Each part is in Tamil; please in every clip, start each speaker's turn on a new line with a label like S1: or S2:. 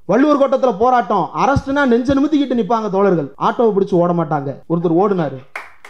S1: வள்ளுவர் கோட்டத்துல போராட்டம் அரசுனா நெஞ்ச நிமித்திக்கிட்டு நிப்பாங்க தோழர்கள் ஆட்டோவை பிடிச்சு ஓட மாட்டாங்க ஒருத்தர் ஓடுனாரு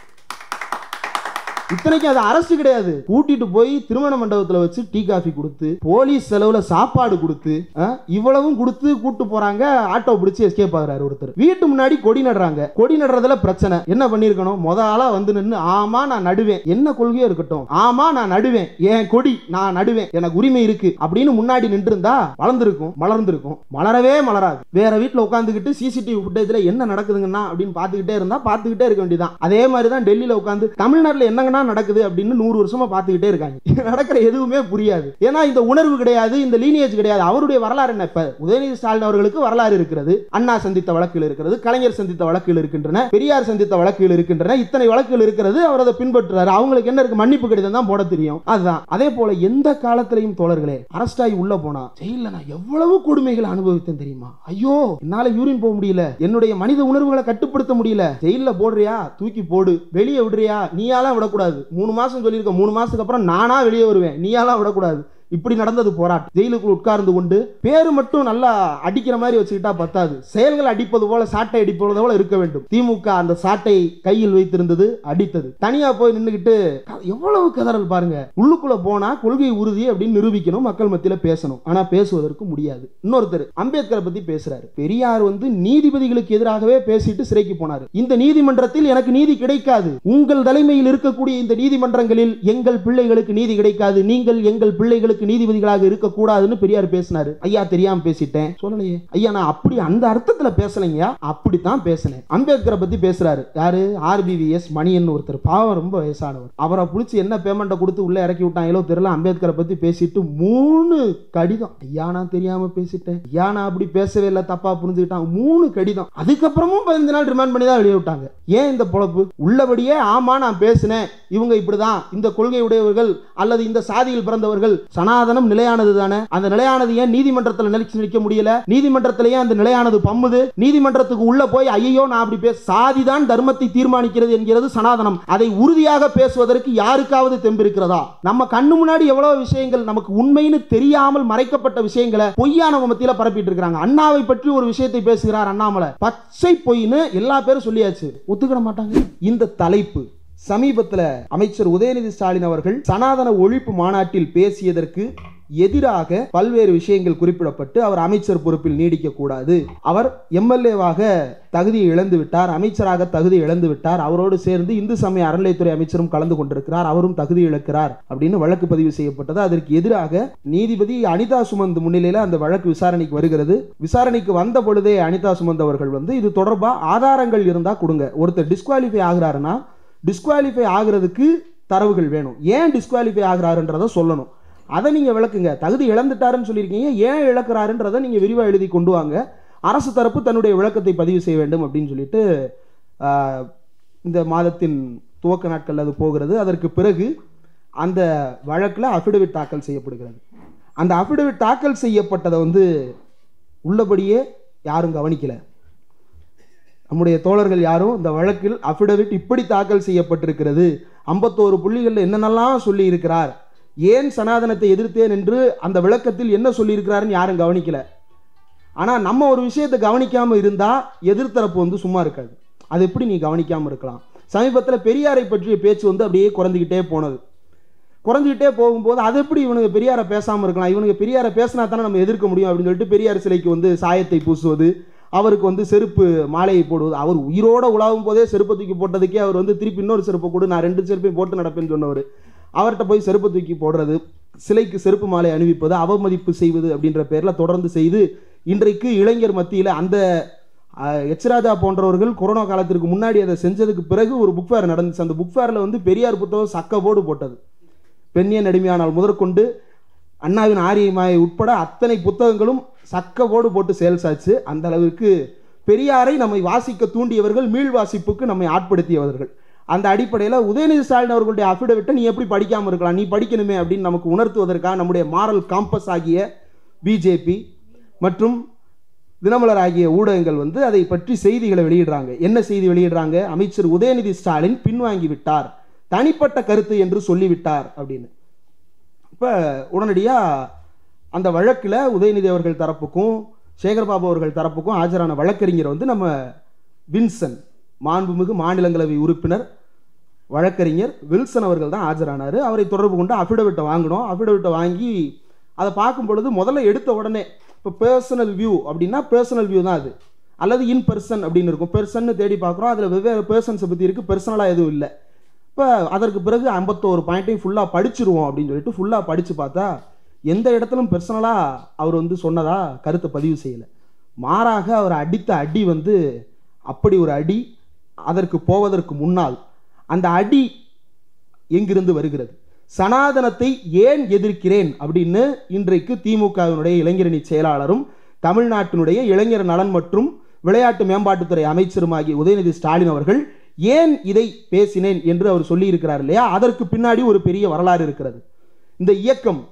S1: இத்தனைக்கு அது அரசு கிடையாது கூட்டிட்டு போய் திருமண மண்டபத்துல வச்சு டீ காஃபி கொடுத்து போலீஸ் செலவுல சாப்பாடு கொடுத்து அஹ், இவ்வளவும் கொடுத்து கூட்டு போறாங்க ஆட்டோ பிடிச்சு எஸ்கேப் ஆகுறாரு ஒருத்தர் வீட்டு முன்னாடி கொடி நடுறாங்க கொடி நடுறதுல பிரச்சனை என்ன பண்ணிருக்கணும் முத ஆளா வந்து நின்னு ஆமா நான் நடுவேன் என்ன கொள்கையோ இருக்கட்டும் ஆமா நான் நடுவேன் என் கொடி நான் நடுவேன் எனக்கு உரிமை இருக்கு அப்படின்னு முன்னாடி நின்று இருந்தா வளர்ந்துருக்கும் மலர்ந்திருக்கும் மலரவே மலராது வேற வீட்டுல உட்காந்துக்கிட்டு சிசிடிவி ஃபுட்டேஜ்ல என்ன நடக்குதுங்கன்னா அப்படின்னு பார்த்துக்கிட்டே இருந்தா பார்த்துக்கிட்டே இருக்க வேண்டியதான் அதே மாதிரி தான் டெல்லியில உட்காந்து தமிழ்நாட்டுல என்னங்கன்னா நடக்குது அப்படின்னு நூறு வருஷமா பார்த்துக்கிட்டே இருக்காங்க இங்க நடக்கிற எதுவுமே புரியாது ஏன்னா இந்த உணர்வு கிடையாது இந்த லீனியேஜ் கிடையாது அவருடைய வரலாறு என்ன இப்ப உதயநிதி ஸ்டாலின் அவர்களுக்கு வரலாறு இருக்கிறது அண்ணா சந்தித்த வழக்குகள் இருக்கிறது கலைஞர் சந்தித்த வழக்குகள் இருக்கின்றன பெரியார் சந்தித்த வழக்குகள் இருக்கின்றன இத்தனை வழக்குகள் இருக்கிறது அவர் அதை பின்பற்றுறாரு அவங்களுக்கு என்ன இருக்கு மன்னிப்பு கடிதம் தான் போட தெரியும் அதுதான் அதே போல எந்த காலத்திலையும் தோழர்களே அரஸ்ட் ஆகி உள்ள போனா ஜெயில நான் எவ்வளவு கொடுமைகளை அனுபவித்தேன் தெரியுமா ஐயோ என்னால யூரின் போக முடியல என்னுடைய மனித உணர்வுகளை கட்டுப்படுத்த முடியல ஜெயில போடுறியா தூக்கி போடு வெளியே விடுறியா நீயாலாம் விடக்கூடாது மூணு மாசம் சொல்லியிருக்க மூணு மாசத்துக்கு அப்புறம் நானா வெளியே வருவேன் நீயாலாம் விடக்கூடாது இப்படி நடந்தது போராட்டம் ஜெயிலுக்குள் உட்கார்ந்து கொண்டு பேரு மட்டும் நல்லா அடிக்கிற மாதிரி வச்சுக்கிட்டா பத்தாது செயல்கள் அடிப்பது போல சாட்டை அடிப்பது போல இருக்க வேண்டும் திமுக அந்த சாட்டை கையில் வைத்திருந்தது அடித்தது தனியா போய் நின்னுகிட்டு க- எவ்வளவு கதறல் பாருங்க உள்ளுக்குள்ள போனா கொள்கை உறுதி அப்படின்னு நிரூபிக்கணும் மக்கள் மத்தியில பேசணும் ஆனா பேசுவதற்கு முடியாது இன்னொருத்தர் அம்பேத்கரை பத்தி பேசுறாரு பெரியார் வந்து நீதிபதிகளுக்கு எதிராகவே பேசிட்டு சிறைக்கு போனாரு இந்த நீதிமன்றத்தில் எனக்கு நீதி கிடைக்காது உங்கள் தலைமையில் இருக்கக்கூடிய இந்த நீதிமன்றங்களில் எங்கள் பிள்ளைகளுக்கு நீதி கிடைக்காது நீங்கள் எங்கள் பிள்ளைகளுக்கு நீதிபதிகளாக இருக்கக்கூடாதுன்னு பெரியார் பேசினாரு ஐயா தெரியாம பேசிட்டேன் சொல்லலையே ஐயா நான் அப்படி அந்த அர்த்தத்துல பேசலைங்கயா அப்படித்தான் பேசினேன் அம்பேத்கரை பத்தி பேசுறாரு யாரு ஆர்பிவிஎஸ் மணியன் ஒருத்தர் பாவம் ரொம்ப வயசானவர் அவரை பிடிச்சி என்ன பேமெண்ட்டை கொடுத்து உள்ள இறக்கி விட்டாங்களோ தெரியல அம்பேத்கரை பத்தி பேசிட்டு மூணு கடிதம் ஐயா நான் தெரியாம பேசிட்டேன் ஐயா நான் அப்படி பேசவே இல்லை தப்பா புரிஞ்சுக்கிட்டான் மூணு கடிதம் அதுக்கப்புறமும் பதினஞ்சு நாள் ரிமாண்ட் பண்ணி தான் வெளியே விட்டாங்க ஏன் இந்த பொழப்பு உள்ளபடியே ஆமா நான் பேசினேன் இவங்க இப்படிதான் இந்த கொள்கை உடையவர்கள் அல்லது இந்த சாதியில் பிறந்தவர்கள் சனாதனம் நிலையானது தானே அந்த நிலையானது ஏன் நீதிமன்றத்தில் நிலைச்சு நிற்க முடியல நீதிமன்றத்திலேயே அந்த நிலையானது பம்முது நீதிமன்றத்துக்கு உள்ள போய் ஐயோ நான் அப்படி பேச சாதி தான் தர்மத்தை தீர்மானிக்கிறது என்கிறது சனாதனம் அதை உறுதியாக பேசுவதற்கு யாருக்காவது தெம்பு இருக்கிறதா நம்ம கண்ணு முன்னாடி எவ்வளவு விஷயங்கள் நமக்கு உண்மைன்னு தெரியாமல் மறைக்கப்பட்ட விஷயங்களை பொய்யான மத்தியில பரப்பிட்டு இருக்காங்க அண்ணாவை பற்றி ஒரு விஷயத்தை பேசுகிறார் அண்ணாமலை பச்சை பொய்ன்னு எல்லா பேரும் சொல்லியாச்சு ஒத்துக்கிட மாட்டாங்க இந்த தலைப்பு சமீபத்தில் அமைச்சர் உதயநிதி ஸ்டாலின் அவர்கள் சனாதன ஒழிப்பு மாநாட்டில் பேசியதற்கு எதிராக பல்வேறு விஷயங்கள் குறிப்பிடப்பட்டு அவர் அமைச்சர் பொறுப்பில் நீடிக்க கூடாது அவர் எம்எல்ஏவாக தகுதியை இழந்து விட்டார் அமைச்சராக தகுதி இழந்து விட்டார் அவரோடு சேர்ந்து இந்து சமய அறநிலைத்துறை அமைச்சரும் கலந்து கொண்டிருக்கிறார் அவரும் தகுதி இழக்கிறார் அப்படின்னு வழக்கு பதிவு செய்யப்பட்டது அதற்கு எதிராக நீதிபதி அனிதா சுமந்த் முன்னிலையில் அந்த வழக்கு விசாரணைக்கு வருகிறது விசாரணைக்கு வந்த பொழுதே அனிதா சுமந்த் அவர்கள் வந்து இது தொடர்பா ஆதாரங்கள் இருந்தா கொடுங்க ஒருத்தர் டிஸ்குவாலிஃபை ஆகுறாருன்னா டிஸ்குவாலிஃபை ஆகுறதுக்கு தரவுகள் வேணும் ஏன் டிஸ்குவாலிஃபை ஆகுறாருன்றதை சொல்லணும் அதை நீங்கள் விளக்குங்க தகுதி இழந்துட்டாருன்னு சொல்லியிருக்கீங்க ஏன் இழக்கிறாருன்றதை நீங்கள் விரிவாக எழுதி கொண்டு வாங்க அரசு தரப்பு தன்னுடைய விளக்கத்தை பதிவு செய்ய வேண்டும் அப்படின்னு சொல்லிட்டு ஆஹ், இந்த மாதத்தின் துவக்க நாட்கள் அது போகிறது அதற்கு பிறகு அந்த வழக்கில் அஃபிடவிட் தாக்கல் செய்யப்படுகிறது அந்த அஃபிடவிட் தாக்கல் செய்யப்பட்டதை வந்து உள்ளபடியே யாரும் கவனிக்கல நம்முடைய தோழர்கள் யாரும் இந்த வழக்கில் அஃபிடவிட் இப்படி தாக்கல் செய்யப்பட்டிருக்கிறது ஐம்பத்தோரு புள்ளிகளில் என்னென்னலாம் சொல்லி இருக்கிறார் ஏன் சனாதனத்தை எதிர்த்தேன் என்று அந்த விளக்கத்தில் என்ன சொல்லியிருக்கிறாருன்னு யாரும் கவனிக்கல ஆனால் நம்ம ஒரு விஷயத்தை கவனிக்காம இருந்தா எதிர்த்தரப்பு வந்து சும்மா இருக்காது அது எப்படி நீ கவனிக்காம இருக்கலாம் சமீபத்தில் பெரியாரை பற்றிய பேச்சு வந்து அப்படியே குறைஞ்சிக்கிட்டே போனது குறைஞ்சிக்கிட்டே போகும்போது அது எப்படி இவனுக்கு பெரியாரை பேசாமல் இருக்கலாம் இவனுக்கு பெரியாரை பேசினா தானே நம்ம எதிர்க்க முடியும் அப்படின்னு சொல்லிட்டு பெரியார் சிலைக்கு வந்து சாயத்தை பூசுவது அவருக்கு வந்து செருப்பு மாலையை போடுவது அவர் உயிரோட உலாவும் போதே செருப்பை தூக்கி போட்டதுக்கே அவர் வந்து திருப்பி இன்னொரு செருப்பை கொடு நான் ரெண்டு செருப்பையும் போட்டு நடப்பேன்னு சொன்னவர் அவர்கிட்ட போய் செருப்பை தூக்கி போடுறது சிலைக்கு செருப்பு மாலை அணிவிப்பது அவமதிப்பு செய்வது அப்படின்ற பேரில் தொடர்ந்து செய்து இன்றைக்கு இளைஞர் மத்தியில் அந்த அஹ், எச்ராஜா போன்றவர்கள் கொரோனா காலத்திற்கு முன்னாடி அதை செஞ்சதுக்கு பிறகு ஒரு புக் ஃபேர் நடந்துச்சு அந்த புக் ஃபேரில் வந்து பெரியார் புத்தகம் சக்க போடு போட்டது பெண்ணியன் அடிமையானால் முதற்கொண்டு அண்ணாவின் ஆரியமாயை உட்பட அத்தனை புத்தகங்களும் சக்கவோடு போட்டு சேல்ஸ் ஆச்சு அந்த அளவிற்கு பெரியாரை நம்மை வாசிக்க தூண்டியவர்கள் மீள் வாசிப்புக்கு நம்மை ஆட்படுத்தியவர்கள் அந்த அடிப்படையில் உதயநிதி ஸ்டாலின் அவர்களுடைய அஃபிடவிட்டை நீ எப்படி படிக்காமல் இருக்கலாம் நீ படிக்கணுமே அப்படின்னு நமக்கு உணர்த்துவதற்காக நம்முடைய மாரல் காம்பஸ் ஆகிய பிஜேபி மற்றும் தினமலர் ஆகிய ஊடகங்கள் வந்து அதை பற்றி செய்திகளை வெளியிடுறாங்க என்ன செய்தி வெளியிடுறாங்க அமைச்சர் உதயநிதி ஸ்டாலின் பின்வாங்கி விட்டார் தனிப்பட்ட கருத்து என்று சொல்லிவிட்டார் அப்படின்னு இப்போ உடனடியாக அந்த வழக்கில் உதயநிதி அவர்கள் தரப்புக்கும் சேகர்பாபு அவர்கள் தரப்புக்கும் ஆஜரான வழக்கறிஞர் வந்து நம்ம வின்சன் மாண்புமிகு மாநிலங்களவை உறுப்பினர் வழக்கறிஞர் வில்சன் அவர்கள் தான் ஆஜரானார் அவரை தொடர்பு கொண்டு அஃபிடவிட்டை வாங்கினோம் அஃபிடவிட்டை வாங்கி அதை பார்க்கும் பொழுது முதல்ல எடுத்த உடனே இப்போ பர்சனல் வியூ அப்படின்னா பர்சனல் வியூ தான் அது அல்லது இன் பர்சன் அப்படின்னு இருக்கும் பெர்சன்னு தேடி பார்க்குறோம் அதில் வெவ்வேறு பர்சன்ஸை பற்றி இருக்குது பர்சனலாக எதுவும் இல்லை இப்போ அதற்கு பிறகு ஐம்பத்தோரு பாயிண்ட்டையும் ஃபுல்லாக படிச்சிருவோம் அப்படின்னு சொல்லிட்டு ஃபுல்லாக படித்து பார்த்தா எந்த இடத்துலும் பர்சனலாக அவர் வந்து சொன்னதா கருத்தை பதிவு செய்யலை மாறாக அவர் அடித்த அடி வந்து அப்படி ஒரு அடி அதற்கு போவதற்கு முன்னால் அந்த அடி எங்கிருந்து வருகிறது சனாதனத்தை ஏன் எதிர்க்கிறேன் அப்படின்னு இன்றைக்கு திமுகவினுடைய இளைஞரணி செயலாளரும் தமிழ்நாட்டினுடைய இளைஞர் நலன் மற்றும் விளையாட்டு மேம்பாட்டுத்துறை அமைச்சருமாகிய உதயநிதி ஸ்டாலின் அவர்கள் ஏன் இதை பேசினேன் என்று அவர் சொல்லியிருக்கிறார் இல்லையா அதற்கு பின்னாடி ஒரு பெரிய வரலாறு இருக்கிறது இந்த இயக்கம்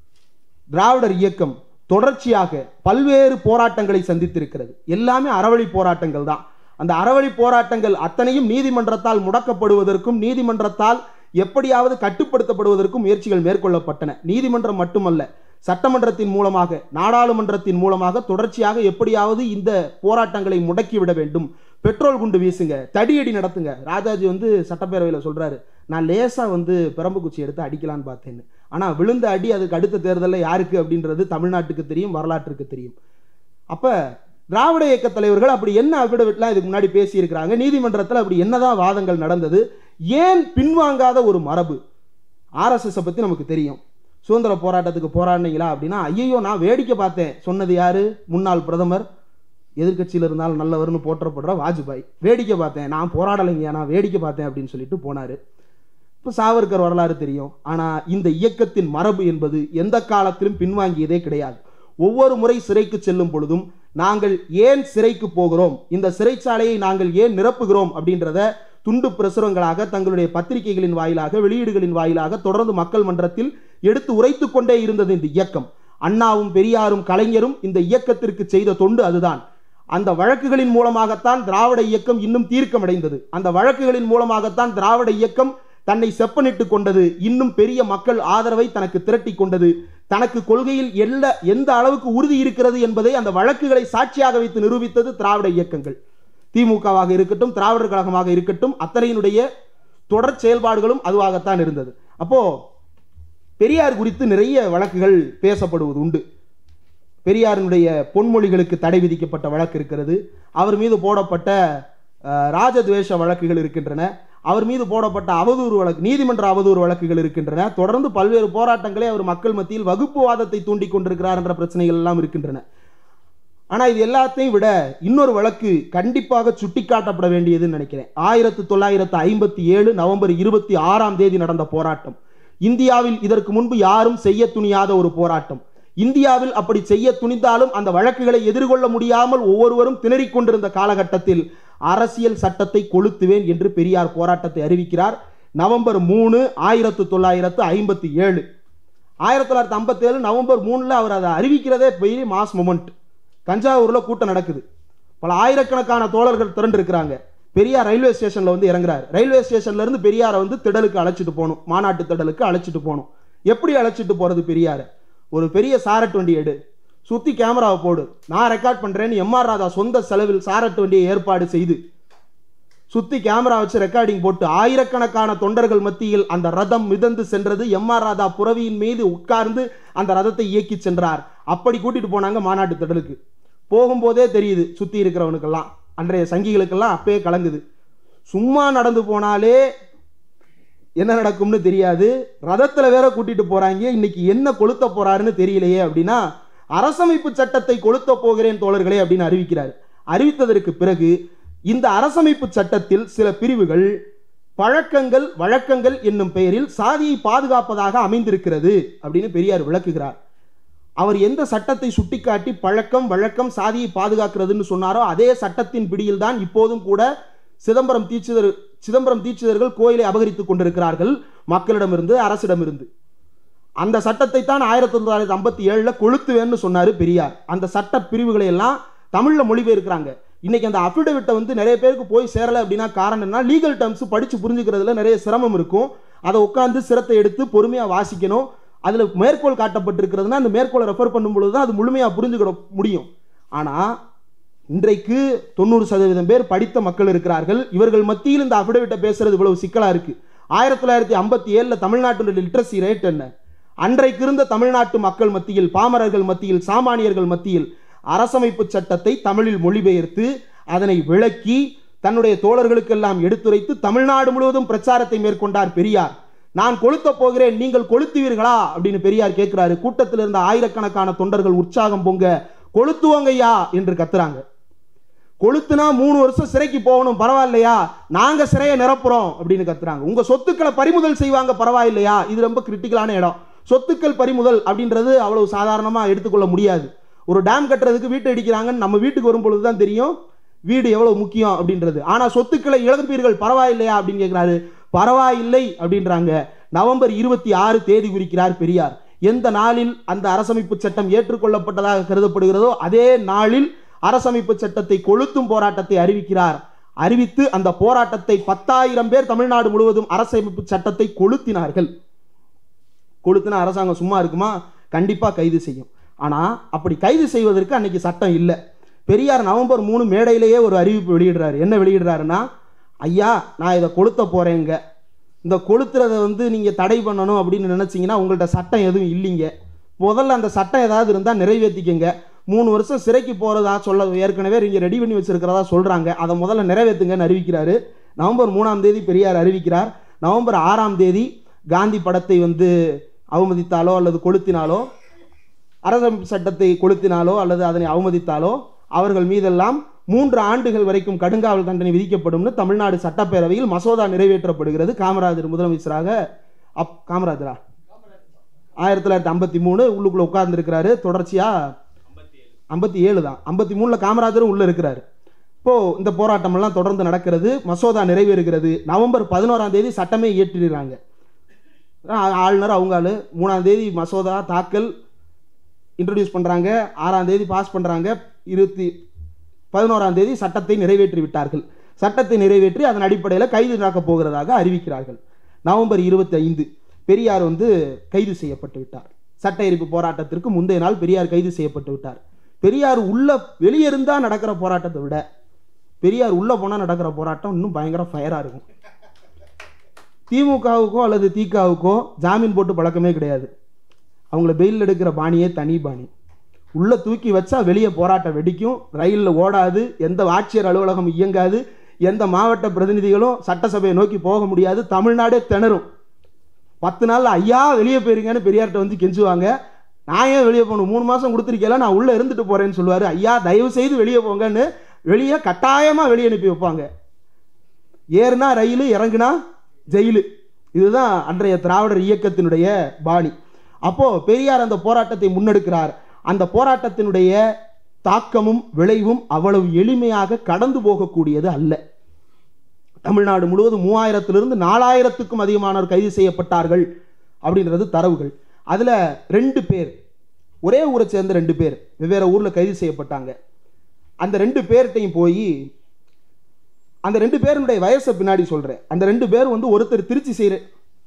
S1: திராவிடர் இயக்கம் தொடர்ச்சியாக பல்வேறு போராட்டங்களை சந்தித்திருக்கிறது எல்லாமே அறவழி போராட்டங்கள் தான் அந்த அறவழி போராட்டங்கள் அத்தனையும் நீதிமன்றத்தால் முடக்கப்படுவதற்கும் நீதிமன்றத்தால் எப்படியாவது கட்டுப்படுத்தப்படுவதற்கும் முயற்சிகள் மேற்கொள்ளப்பட்டன நீதிமன்றம் மட்டுமல்ல சட்டமன்றத்தின் மூலமாக நாடாளுமன்றத்தின் மூலமாக தொடர்ச்சியாக எப்படியாவது இந்த போராட்டங்களை முடக்கிவிட வேண்டும் பெட்ரோல் குண்டு வீசுங்க தடியடி நடத்துங்க ராஜாஜி வந்து சட்டப்பேரவையில் சொல்றாரு நான் லேசா வந்து பிரம்பு குச்சி எடுத்து அடிக்கலான்னு பார்த்தேன்னு ஆனா விழுந்த அடி அதுக்கு அடுத்த தேர்தலில் யாருக்கு அப்படின்றது தமிழ்நாட்டுக்கு தெரியும் வரலாற்றுக்கு தெரியும் அப்ப திராவிட இயக்க தலைவர்கள் அப்படி என்ன அபிடவிட்லாம் இதுக்கு முன்னாடி பேசியிருக்கிறாங்க நீதிமன்றத்தில் அப்படி என்னதான் வாதங்கள் நடந்தது ஏன் பின்வாங்காத ஒரு மரபு ஆர்எஸ்எஸ் பற்றி நமக்கு தெரியும் சுதந்திர போராட்டத்துக்கு போராடினீங்களா அப்படின்னா ஐயோ நான் வேடிக்கை பார்த்தேன் சொன்னது யாரு முன்னாள் பிரதமர் எதிர்க்கட்சியில் இருந்தாலும் நல்லவர்னு போற்றப்படுற வாஜ்பாய் வேடிக்கை பார்த்தேன் நான் போராடலைங்க நான் வேடிக்கை பார்த்தேன் அப்படின்னு சொல்லிட்டு போனார் இப்போ சாவர்கர் வரலாறு தெரியும் ஆனால் இந்த இயக்கத்தின் மரபு என்பது எந்த காலத்திலும் பின்வாங்கியதே கிடையாது ஒவ்வொரு முறை சிறைக்கு செல்லும் பொழுதும் நாங்கள் ஏன் சிறைக்கு போகிறோம் இந்த சிறைச்சாலையை நாங்கள் ஏன் நிரப்புகிறோம் அப்படின்றத துண்டு பிரசுரங்களாக தங்களுடைய பத்திரிகைகளின் வாயிலாக வெளியீடுகளின் வாயிலாக தொடர்ந்து மக்கள் மன்றத்தில் எடுத்து உரைத்து கொண்டே இருந்தது இந்த இயக்கம் அண்ணாவும் பெரியாரும் கலைஞரும் இந்த இயக்கத்திற்கு செய்த தொண்டு அதுதான் அந்த வழக்குகளின் மூலமாகத்தான் திராவிட இயக்கம் இன்னும் தீர்க்கமடைந்தது அந்த வழக்குகளின் மூலமாகத்தான் திராவிட இயக்கம் தன்னை செப்பனிட்டு கொண்டது இன்னும் பெரிய மக்கள் ஆதரவை தனக்கு திரட்டி கொண்டது தனக்கு கொள்கையில் எல்ல எந்த அளவுக்கு உறுதி இருக்கிறது என்பதை அந்த வழக்குகளை சாட்சியாக வைத்து நிரூபித்தது திராவிட இயக்கங்கள் திமுகவாக இருக்கட்டும் திராவிடர் கழகமாக இருக்கட்டும் அத்தனையினுடைய தொடர் செயல்பாடுகளும் அதுவாகத்தான் இருந்தது அப்போ பெரியார் குறித்து நிறைய வழக்குகள் பேசப்படுவது உண்டு பெரியாரினுடைய பொன்மொழிகளுக்கு தடை விதிக்கப்பட்ட வழக்கு இருக்கிறது அவர் மீது போடப்பட்ட அஹ், ராஜத்வேஷ வழக்குகள் இருக்கின்றன அவர் மீது போடப்பட்ட அவதூறு வழக்கு நீதிமன்ற அவதூறு வழக்குகள் இருக்கின்றன தொடர்ந்து பல்வேறு போராட்டங்களை அவர் மக்கள் மத்தியில் வகுப்புவாதத்தை தூண்டிக் கொண்டிருக்கிறார் என்ற பிரச்சனைகள் எல்லாம் இருக்கின்றன ஆனா இது எல்லாத்தையும் விட இன்னொரு வழக்கு கண்டிப்பாக சுட்டிக்காட்டப்பட வேண்டியதுன்னு நினைக்கிறேன் ஆயிரத்தி தொள்ளாயிரத்து ஐம்பத்தி ஏழு நவம்பர் இருபத்தி ஆறாம் தேதி நடந்த போராட்டம் இந்தியாவில் இதற்கு முன்பு யாரும் செய்ய துணியாத ஒரு போராட்டம் இந்தியாவில் அப்படி செய்ய துணிந்தாலும் அந்த வழக்குகளை எதிர்கொள்ள முடியாமல் ஒவ்வொருவரும் திணறிக் கொண்டிருந்த காலகட்டத்தில் அரசியல் சட்டத்தை கொளுத்துவேன் என்று பெரியார் போராட்டத்தை அறிவிக்கிறார் நவம்பர் மூணு ஆயிரத்து தொள்ளாயிரத்து ஐம்பத்தி ஏழு ஆயிரத்தி தொள்ளாயிரத்தி ஐம்பத்தி ஏழு நவம்பர் மூணில் அவர் அதை அறிவிக்கிறதே பெரிய மாஸ் மொமெண்ட் தஞ்சாவூரில் கூட்டம் நடக்குது பல ஆயிரக்கணக்கான தோழர்கள் திரண்டு இருக்கிறாங்க பெரியார் ரயில்வே ஸ்டேஷனில் வந்து இறங்குறாரு ரயில்வே ஸ்டேஷன்ல இருந்து பெரியாரை வந்து திடலுக்கு அழைச்சிட்டு போகணும் மாநாட்டு திடலுக்கு அழைச்சிட்டு போகணும் எப்படி அழைச்சிட்டு போகிறது பெரியாரை ஒரு பெரிய சாரட் வண்டி எடு சுற்றி கேமராவை போடு நான் ரெக்கார்ட் பண்ணுறேன்னு எம்ஆர் ராதா சொந்த செலவில் சாரட் வண்டியை ஏற்பாடு செய்து சுத்தி கேமரா வச்சு ரெக்கார்டிங் போட்டு ஆயிரக்கணக்கான தொண்டர்கள் மத்தியில் அந்த ரதம் மிதந்து சென்றது எம்ஆர் ராதா புறவியின் மீது உட்கார்ந்து அந்த ரதத்தை இயக்கி சென்றார் அப்படி கூட்டிட்டு போனாங்க மாநாட்டு திடலுக்கு போகும்போதே தெரியுது சுத்தி இருக்கிறவனுக்கெல்லாம் அன்றைய சங்கிகளுக்கெல்லாம் அப்பயே கலங்குது சும்மா நடந்து போனாலே என்ன நடக்கும்னு தெரியாது ரதத்துல வேற கூட்டிட்டு போறாங்க இன்னைக்கு என்ன கொளுத்த போறாருன்னு தெரியலையே அப்படின்னா அரசமைப்பு சட்டத்தை கொளுத்த போகிறேன் தோழர்களே அப்படின்னு அறிவிக்கிறார் அறிவித்ததற்கு பிறகு இந்த அரசமைப்பு சட்டத்தில் சில பிரிவுகள் பழக்கங்கள் வழக்கங்கள் என்னும் பெயரில் சாதியை பாதுகாப்பதாக அமைந்திருக்கிறது அப்படின்னு பெரியார் விளக்குகிறார் அவர் எந்த சட்டத்தை சுட்டிக்காட்டி பழக்கம் வழக்கம் சாதியை பாதுகாக்கிறதுன்னு சொன்னாரோ அதே சட்டத்தின் பிடியில் தான் இப்போதும் கூட சிதம்பரம் தீட்சிதர் சிதம்பரம் தீட்சிதர்கள் கோயிலை அபகரித்துக் கொண்டிருக்கிறார்கள் மக்களிடமிருந்து அரசிடமிருந்து அந்த சட்டத்தை தான் ஆயிரத்தி தொள்ளாயிரத்தி ஐம்பத்தி ஏழுல கொளுத்துவேன்னு சொன்னாரு பெரியார் அந்த சட்ட பிரிவுகளை எல்லாம் தமிழ்ல மொழிபெயர்க்கிறாங்க இன்னைக்கு அந்த அஃபிடவிட்டை வந்து நிறைய பேருக்கு போய் சேரலை அப்படின்னா காரணம் என்ன லீகல் டேர்ம்ஸ் படிச்சு புரிஞ்சுக்கிறதுல நிறைய சிரமம் இருக்கும் அதை உட்காந்து சிரத்தை எடுத்து பொறுமையா வாசிக்கணும் அதுல மேற்கோள் காட்டப்பட்டிருக்கிறதுனா அந்த மேற்கோளை ரெஃபர் பண்ணும் பொழுது தான் அது முழுமையா புரிஞ்சுக்கிட முடியும் ஆனால் இன்றைக்கு தொண்ணூறு சதவீதம் பேர் படித்த மக்கள் இருக்கிறார்கள் இவர்கள் மத்தியில் இந்த அஃபிடவிட்டை பேசுறது இவ்வளவு சிக்கலா இருக்கு ஆயிரத்தி தொள்ளாயிரத்தி ஐம்பத்தி ஏழில் தமிழ்நாட்டினுடைய லிட்ரஸி ரேட் என்ன அன்றைக்கு இருந்த தமிழ்நாட்டு மக்கள் மத்தியில் பாமரர்கள் மத்தியில் சாமானியர்கள் மத்தியில் அரசமைப்பு சட்டத்தை தமிழில் மொழிபெயர்த்து அதனை விளக்கி தன்னுடைய தோழர்களுக்கெல்லாம் எடுத்துரைத்து தமிழ்நாடு முழுவதும் பிரச்சாரத்தை மேற்கொண்டார் பெரியார் நான் கொளுத்த போகிறேன் நீங்கள் கொளுத்துவீர்களா அப்படின்னு பெரியார் கேட்கிறாரு கூட்டத்தில் இருந்த ஆயிரக்கணக்கான தொண்டர்கள் உற்சாகம் பொங்க கொளுத்துவோங்கய்யா என்று கத்துறாங்க கொளுத்துனா மூணு வருஷம் சிறைக்கு போகணும் பரவாயில்லையா நாங்க சிறையை நிரப்புறோம் அப்படின்னு கத்துறாங்க உங்க சொத்துக்களை பறிமுதல் செய்வாங்க பரவாயில்லையா இது ரொம்ப கிரிட்டிக்கலான இடம் சொத்துக்கள் பறிமுதல் அப்படின்றது அவ்வளவு சாதாரணமா எடுத்துக்கொள்ள முடியாது ஒரு டேம் கட்டுறதுக்கு வீட்டை இடிக்கிறாங்கன்னு நம்ம வீட்டுக்கு வரும் பொழுது தான் தெரியும் வீடு எவ்வளவு முக்கியம் அப்படின்றது ஆனா சொத்துக்களை இழப்பீர்கள் பரவாயில்லையா அப்படின்னு கேட்கிறாரு பரவாயில்லை அப்படின்றாங்க நவம்பர் இருபத்தி ஆறு தேதி குறிக்கிறார் பெரியார் எந்த நாளில் அந்த அரசமைப்பு சட்டம் ஏற்றுக்கொள்ளப்பட்டதாக கருதப்படுகிறதோ அதே நாளில் அரசமைப்பு சட்டத்தை கொளுத்தும் போராட்டத்தை அறிவிக்கிறார் அறிவித்து அந்த போராட்டத்தை பத்தாயிரம் பேர் தமிழ்நாடு முழுவதும் அரசமைப்பு சட்டத்தை கொளுத்தினார்கள் கொளுத்தின அரசாங்கம் சும்மா இருக்குமா கண்டிப்பா கைது செய்யும் ஆனா அப்படி கைது செய்வதற்கு அன்னைக்கு சட்டம் இல்லை பெரியார் நவம்பர் மூணு மேடையிலேயே ஒரு அறிவிப்பு வெளியிடுறாரு என்ன வெளியிடுறாருன்னா ஐயா நான் இதை கொளுத்த போறேங்க இந்த கொளுத்துறதை வந்து நீங்க தடை பண்ணணும் அப்படின்னு நினைச்சீங்கன்னா உங்கள்ட்ட சட்டம் எதுவும் இல்லைங்க முதல்ல அந்த சட்டம் ஏதாவது இருந்தால் நிறைவேற்றிக்கங்க மூணு வருஷம் சிறைக்கு போகிறதா சொல்ல ஏற்கனவே இங்கே ரெடி பண்ணி வச்சிருக்கிறதா சொல்கிறாங்க அதை முதல்ல நிறைவேற்றுங்கன்னு அறிவிக்கிறாரு நவம்பர் மூணாம் தேதி பெரியார் அறிவிக்கிறார் நவம்பர் ஆறாம் தேதி காந்தி படத்தை வந்து அவமதித்தாலோ அல்லது கொளுத்தினாலோ அரசமைப்பு சட்டத்தை கொளுத்தினாலோ அல்லது அதனை அவமதித்தாலோ அவர்கள் மீதெல்லாம் மூன்று ஆண்டுகள் வரைக்கும் கடுங்காவல் தண்டனை விதிக்கப்படும்னு தமிழ்நாடு சட்டப்பேரவையில் மசோதா நிறைவேற்றப்படுகிறது காமராஜர் முதலமைச்சராக அப் காமராஜரா ஆயிரத்தி தொள்ளாயிரத்தி ஐம்பத்தி மூணு உள்ளுக்குள்ள உட்கார்ந்துருக்கிறாரு தொடர்ச்சியா ஐம்பத்தி ஏழு தான் ஐம்பத்தி மூணுல காமராஜரும் உள்ள இருக்கிறாரு இப்போ இந்த போராட்டமெல்லாம் தொடர்ந்து நடக்கிறது மசோதா நிறைவேறுகிறது நவம்பர் பதினோராம் தேதி சட்டமே இயற்றிடுறாங்க ஆ- ஆளுநர் அவங்க ஆளு மூணாம் தேதி மசோதா தாக்கல் இன்ட்ரடியூஸ் பண்ணுறாங்க ஆறாம் தேதி பாஸ் பண்ணுறாங்க இருபத்தி பதினோராம் தேதி சட்டத்தை நிறைவேற்றி விட்டார்கள் சட்டத்தை நிறைவேற்றி அதன் அடிப்படையில் கைது நடக்கப் போகிறதாக அறிவிக்கிறார்கள் நவம்பர் இருபத்தி ஐந்து பெரியார் வந்து கைது செய்யப்பட்டு விட்டார் சட்ட எரிப்பு போராட்டத்திற்கு முந்தைய நாள் பெரியார் கைது செய்யப்பட்டு விட்டார் பெரியார் உள்ள வெளியே இருந்தா நடக்கிற போராட்டத்தை விட பெரியார் உள்ள போனா நடக்கிற போராட்டம் இன்னும் பயங்கர ஃபயரா இருக்கும் திமுகவுக்கோ அல்லது திகாவுக்கோ ஜாமீன் போட்டு பழக்கமே கிடையாது அவங்கள பெயில் எடுக்கிற பாணியே தனி பாணி உள்ள தூக்கி வச்சா வெளியே போராட்டம் வெடிக்கும் ரயிலில் ஓடாது எந்த ஆட்சியர் அலுவலகம் இயங்காது எந்த மாவட்ட பிரதிநிதிகளும் சட்டசபையை நோக்கி போக முடியாது தமிழ்நாடே திணறும் பத்து நாள் ஐயா வெளியே போயிருங்கன்னு பெரியார்கிட்ட வந்து கெஞ்சுவாங்க நான் ஏன் வெளியே போகணும் மூணு மாதம் கொடுத்துருக்கேல நான் உள்ளே இருந்துட்டு போகிறேன்னு சொல்லுவார் ஐயா தயவு செய்து வெளியே போங்கன்னு வெளியே கட்டாயமாக வெளியே அனுப்பி வைப்பாங்க ஏறுனா ரயில் இறங்குனா ஜெயிலு இதுதான் அன்றைய திராவிடர் இயக்கத்தினுடைய பாணி அப்போ பெரியார் அந்த போராட்டத்தை முன்னெடுக்கிறார் அந்த போராட்டத்தினுடைய தாக்கமும் விளைவும் அவ்வளவு எளிமையாக கடந்து போகக்கூடியது அல்ல தமிழ்நாடு முழுவதும் மூவாயிரத்திலிருந்து நாலாயிரத்துக்கும் அதிகமானோர் கைது செய்யப்பட்டார்கள் அப்படின்றது தரவுகள் அதுல ரெண்டு பேர் ஒரே ஊரை சேர்ந்த ரெண்டு பேர் வெவ்வேறு ஊர்ல கைது செய்யப்பட்டாங்க அந்த ரெண்டு பேர்கிட்டையும் போய் அந்த ரெண்டு பேருடைய வயசை பின்னாடி சொல்றேன் அந்த ரெண்டு பேர் வந்து ஒருத்தர் திருச்சி சிறை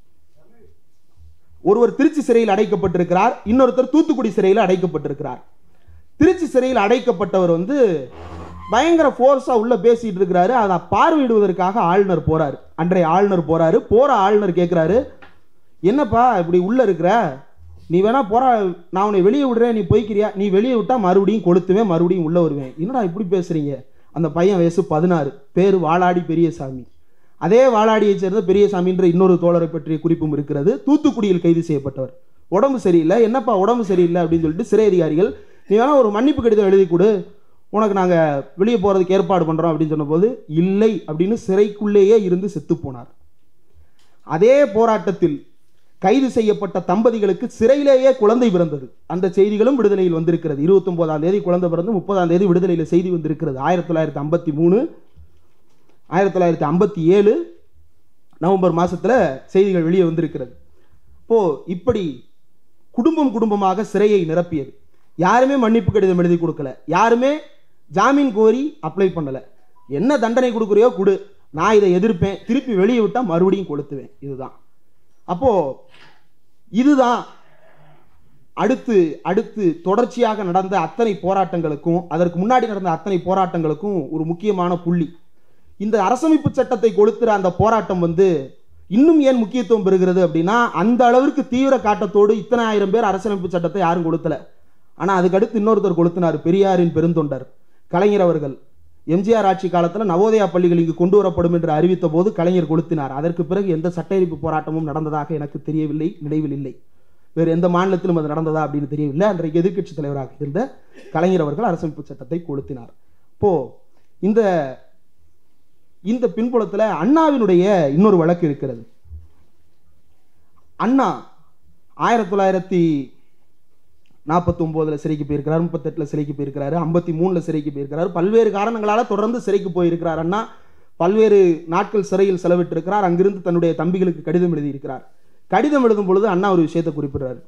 S1: ஒருவர் திருச்சி சிறையில் அடைக்கப்பட்டிருக்கிறார் இன்னொருத்தர் தூத்துக்குடி சிறையில் அடைக்கப்பட்டிருக்கிறார் திருச்சி சிறையில் அடைக்கப்பட்டவர் வந்து பயங்கர ஃபோர்ஸா உள்ள பேசிட்டு இருக்கிறாரு அதை பார்வையிடுவதற்காக ஆளுநர் போறாரு அன்றைய ஆளுநர் போறாரு போற ஆளுநர் கேட்கிறாரு என்னப்பா இப்படி உள்ள இருக்கிற நீ வேணா போறா நான் உன்னை வெளியே விடுறேன் நீ போய்க்கிறியா நீ வெளியே விட்டா மறுபடியும் கொளுத்துவேன் மறுபடியும் உள்ள வருவேன் என்னடா இப்படி பேசுறீங்க அந்த பையன் வயசு பதினாறு பேர் வாளாடி பெரியசாமி அதே வாளாடியைச் சேர்ந்த பெரியசாமின்ற இன்னொரு தோழரை பற்றிய குறிப்பும் இருக்கிறது தூத்துக்குடியில் கைது செய்யப்பட்டவர் உடம்பு சரியில்லை என்னப்பா உடம்பு சரியில்லை அப்படின்னு சொல்லிட்டு சிறை அதிகாரிகள் நீ வேணா ஒரு மன்னிப்பு கடிதம் எழுதி கொடு உனக்கு நாங்கள் வெளியே போகிறதுக்கு ஏற்பாடு பண்ணுறோம் அப்படின்னு சொன்னபோது இல்லை அப்படின்னு சிறைக்குள்ளேயே இருந்து செத்து போனார் அதே போராட்டத்தில் கைது செய்யப்பட்ட தம்பதிகளுக்கு சிறையிலேயே குழந்தை பிறந்தது அந்த செய்திகளும் விடுதலையில் வந்திருக்கிறது இருபத்தொன்பதாம் தேதி குழந்தை பிறந்து முப்பதாம் தேதி விடுதலையில் செய்தி வந்திருக்கிறது ஆயிரத்தி தொள்ளாயிரத்தி ஐம்பத்தி மூணு ஆயிரத்தி தொள்ளாயிரத்தி ஐம்பத்தி ஏழு நவம்பர் மாசத்துல செய்திகள் வெளியே வந்திருக்கிறது இப்போ இப்படி குடும்பம் குடும்பமாக சிறையை நிரப்பியது யாருமே மன்னிப்பு கடிதம் எழுதி கொடுக்கல யாருமே ஜாமீன் கோரி அப்ளை பண்ணல என்ன தண்டனை கொடுக்குறியோ கொடு நான் இதை எதிர்ப்பேன் திருப்பி வெளியே விட்டா மறுபடியும் கொளுத்துவேன் இதுதான் அப்போ இதுதான் அடுத்து அடுத்து தொடர்ச்சியாக நடந்த அத்தனை போராட்டங்களுக்கும் அதற்கு முன்னாடி நடந்த அத்தனை போராட்டங்களுக்கும் ஒரு முக்கியமான புள்ளி இந்த அரசமைப்பு சட்டத்தை கொடுத்துற அந்த போராட்டம் வந்து இன்னும் ஏன் முக்கியத்துவம் பெறுகிறது அப்படின்னா அந்த அளவிற்கு தீவிர காட்டத்தோடு இத்தனை ஆயிரம் பேர் அரசியலமைப்பு சட்டத்தை யாரும் கொடுத்தல ஆனால் அதுக்கடுத்து இன்னொருத்தர் கொளுத்தினார் பெரியாரின் பெருந்தொண்டர் கலைஞர் அவர்கள் எம்ஜிஆர் ஆட்சி காலத்தில் நவோதயா பள்ளிகள் இங்கு கொண்டு வரப்படும் என்று அறிவித்த போது கலைஞர் கொளுத்தினார் அதற்கு பிறகு எந்த சட்ட எரிப்பு போராட்டமும் நடந்ததாக எனக்கு தெரியவில்லை நினைவில் இல்லை வேறு எந்த மாநிலத்திலும் அது நடந்ததா அப்படின்னு தெரியவில்லை அன்றைக்கு எதிர்க்கட்சி தலைவராக இருந்த கலைஞர் அவர்கள் அரசமைப்பு சட்டத்தை கொளுத்தினார் இப்போ இந்த இந்த பின்புலத்தில் அண்ணாவினுடைய இன்னொரு வழக்கு இருக்கிறது அண்ணா ஆயிரத்தி தொள்ளாயிரத்தி நாற்பத்தி ஒம்போதில் சிறைக்கு போயிருக்கிறார் முப்பத்தெட்டில் சிறைக்கு போயிருக்கிறாரு ஐம்பத்தி மூணில் சிறைக்கு போயிருக்கிறார் பல்வேறு காரணங்களால் தொடர்ந்து சிறைக்கு போயிருக்கிறார் அண்ணா பல்வேறு நாட்கள் சிறையில் செலவிட்டிருக்கிறார் அங்கிருந்து தன்னுடைய தம்பிகளுக்கு கடிதம் எழுதியிருக்கிறார் கடிதம் எழுதும் பொழுது அண்ணா ஒரு விஷயத்தை குறிப்பிடுறாரு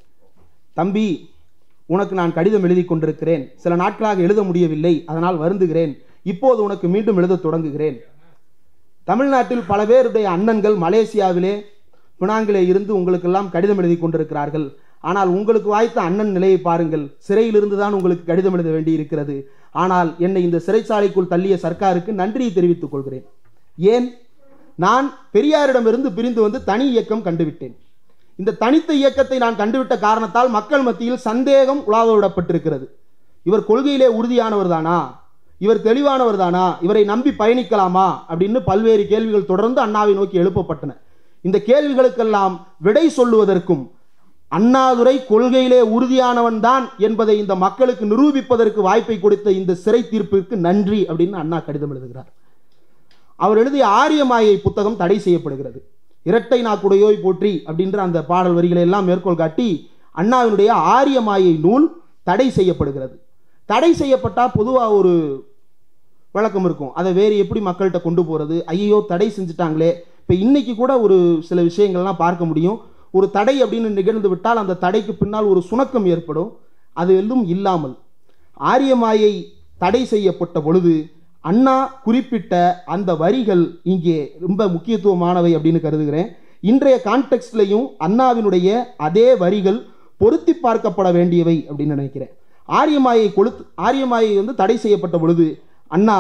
S1: தம்பி உனக்கு நான் கடிதம் எழுதி கொண்டிருக்கிறேன் சில நாட்களாக எழுத முடியவில்லை அதனால் வருந்துகிறேன் இப்போது உனக்கு மீண்டும் எழுத தொடங்குகிறேன் தமிழ்நாட்டில் பல பேருடைய அண்ணன்கள் மலேசியாவிலே பினாங்கிலே இருந்து உங்களுக்கெல்லாம் கடிதம் எழுதி கொண்டிருக்கிறார்கள் ஆனால் உங்களுக்கு வாய்த்த அண்ணன் நிலையை பாருங்கள் சிறையிலிருந்து தான் உங்களுக்கு கடிதம் எழுத வேண்டி இருக்கிறது ஆனால் என்னை இந்த சிறைச்சாலைக்குள் தள்ளிய சர்க்காருக்கு நன்றியை தெரிவித்துக் கொள்கிறேன் ஏன் நான் பெரியாரிடமிருந்து பிரிந்து வந்து தனி இயக்கம் கண்டுவிட்டேன் இந்த தனித்த இயக்கத்தை நான் கண்டுவிட்ட காரணத்தால் மக்கள் மத்தியில் சந்தேகம் உலாவ விடப்பட்டிருக்கிறது இவர் கொள்கையிலே உறுதியானவர் தானா இவர் தெளிவானவர் தானா இவரை நம்பி பயணிக்கலாமா அப்படின்னு பல்வேறு கேள்விகள் தொடர்ந்து அண்ணாவை நோக்கி எழுப்பப்பட்டன இந்த கேள்விகளுக்கெல்லாம் விடை சொல்லுவதற்கும் அண்ணாதுரை கொள்கையிலே உறுதியானவன் தான் என்பதை இந்த மக்களுக்கு நிரூபிப்பதற்கு வாய்ப்பை கொடுத்த இந்த சிறை தீர்ப்பிற்கு நன்றி அப்படின்னு அண்ணா கடிதம் எழுதுகிறார் அவர் எழுதிய ஆரியமாயை புத்தகம் தடை செய்யப்படுகிறது இரட்டை நாக்குடையோய் போற்றி அப்படின்ற அந்த பாடல் வரிகளை எல்லாம் மேற்கோள் காட்டி அண்ணாவினுடைய ஆரியமாயை நூல் தடை செய்யப்படுகிறது தடை செய்யப்பட்டால் பொதுவாக ஒரு வழக்கம் இருக்கும் அதை வேறு எப்படி மக்கள்கிட்ட கொண்டு போகிறது ஐயோ தடை செஞ்சுட்டாங்களே இப்போ இன்னைக்கு கூட ஒரு சில விஷயங்கள்லாம் பார்க்க முடியும் ஒரு தடை அப்படின்னு நிகழ்ந்து விட்டால் அந்த தடைக்கு பின்னால் ஒரு சுணக்கம் ஏற்படும் அது எல்லாம் இல்லாமல் ஆரியமாயை தடை செய்யப்பட்ட பொழுது அண்ணா குறிப்பிட்ட அந்த வரிகள் இங்கே ரொம்ப முக்கியத்துவமானவை அப்படின்னு கருதுகிறேன் இன்றைய கான்டெக்ட்லையும் அண்ணாவினுடைய அதே வரிகள் பொருத்தி பார்க்கப்பட வேண்டியவை அப்படின்னு நினைக்கிறேன் ஆரியமாயை கொளுத்து ஆரியமாயை வந்து தடை செய்யப்பட்ட பொழுது அண்ணா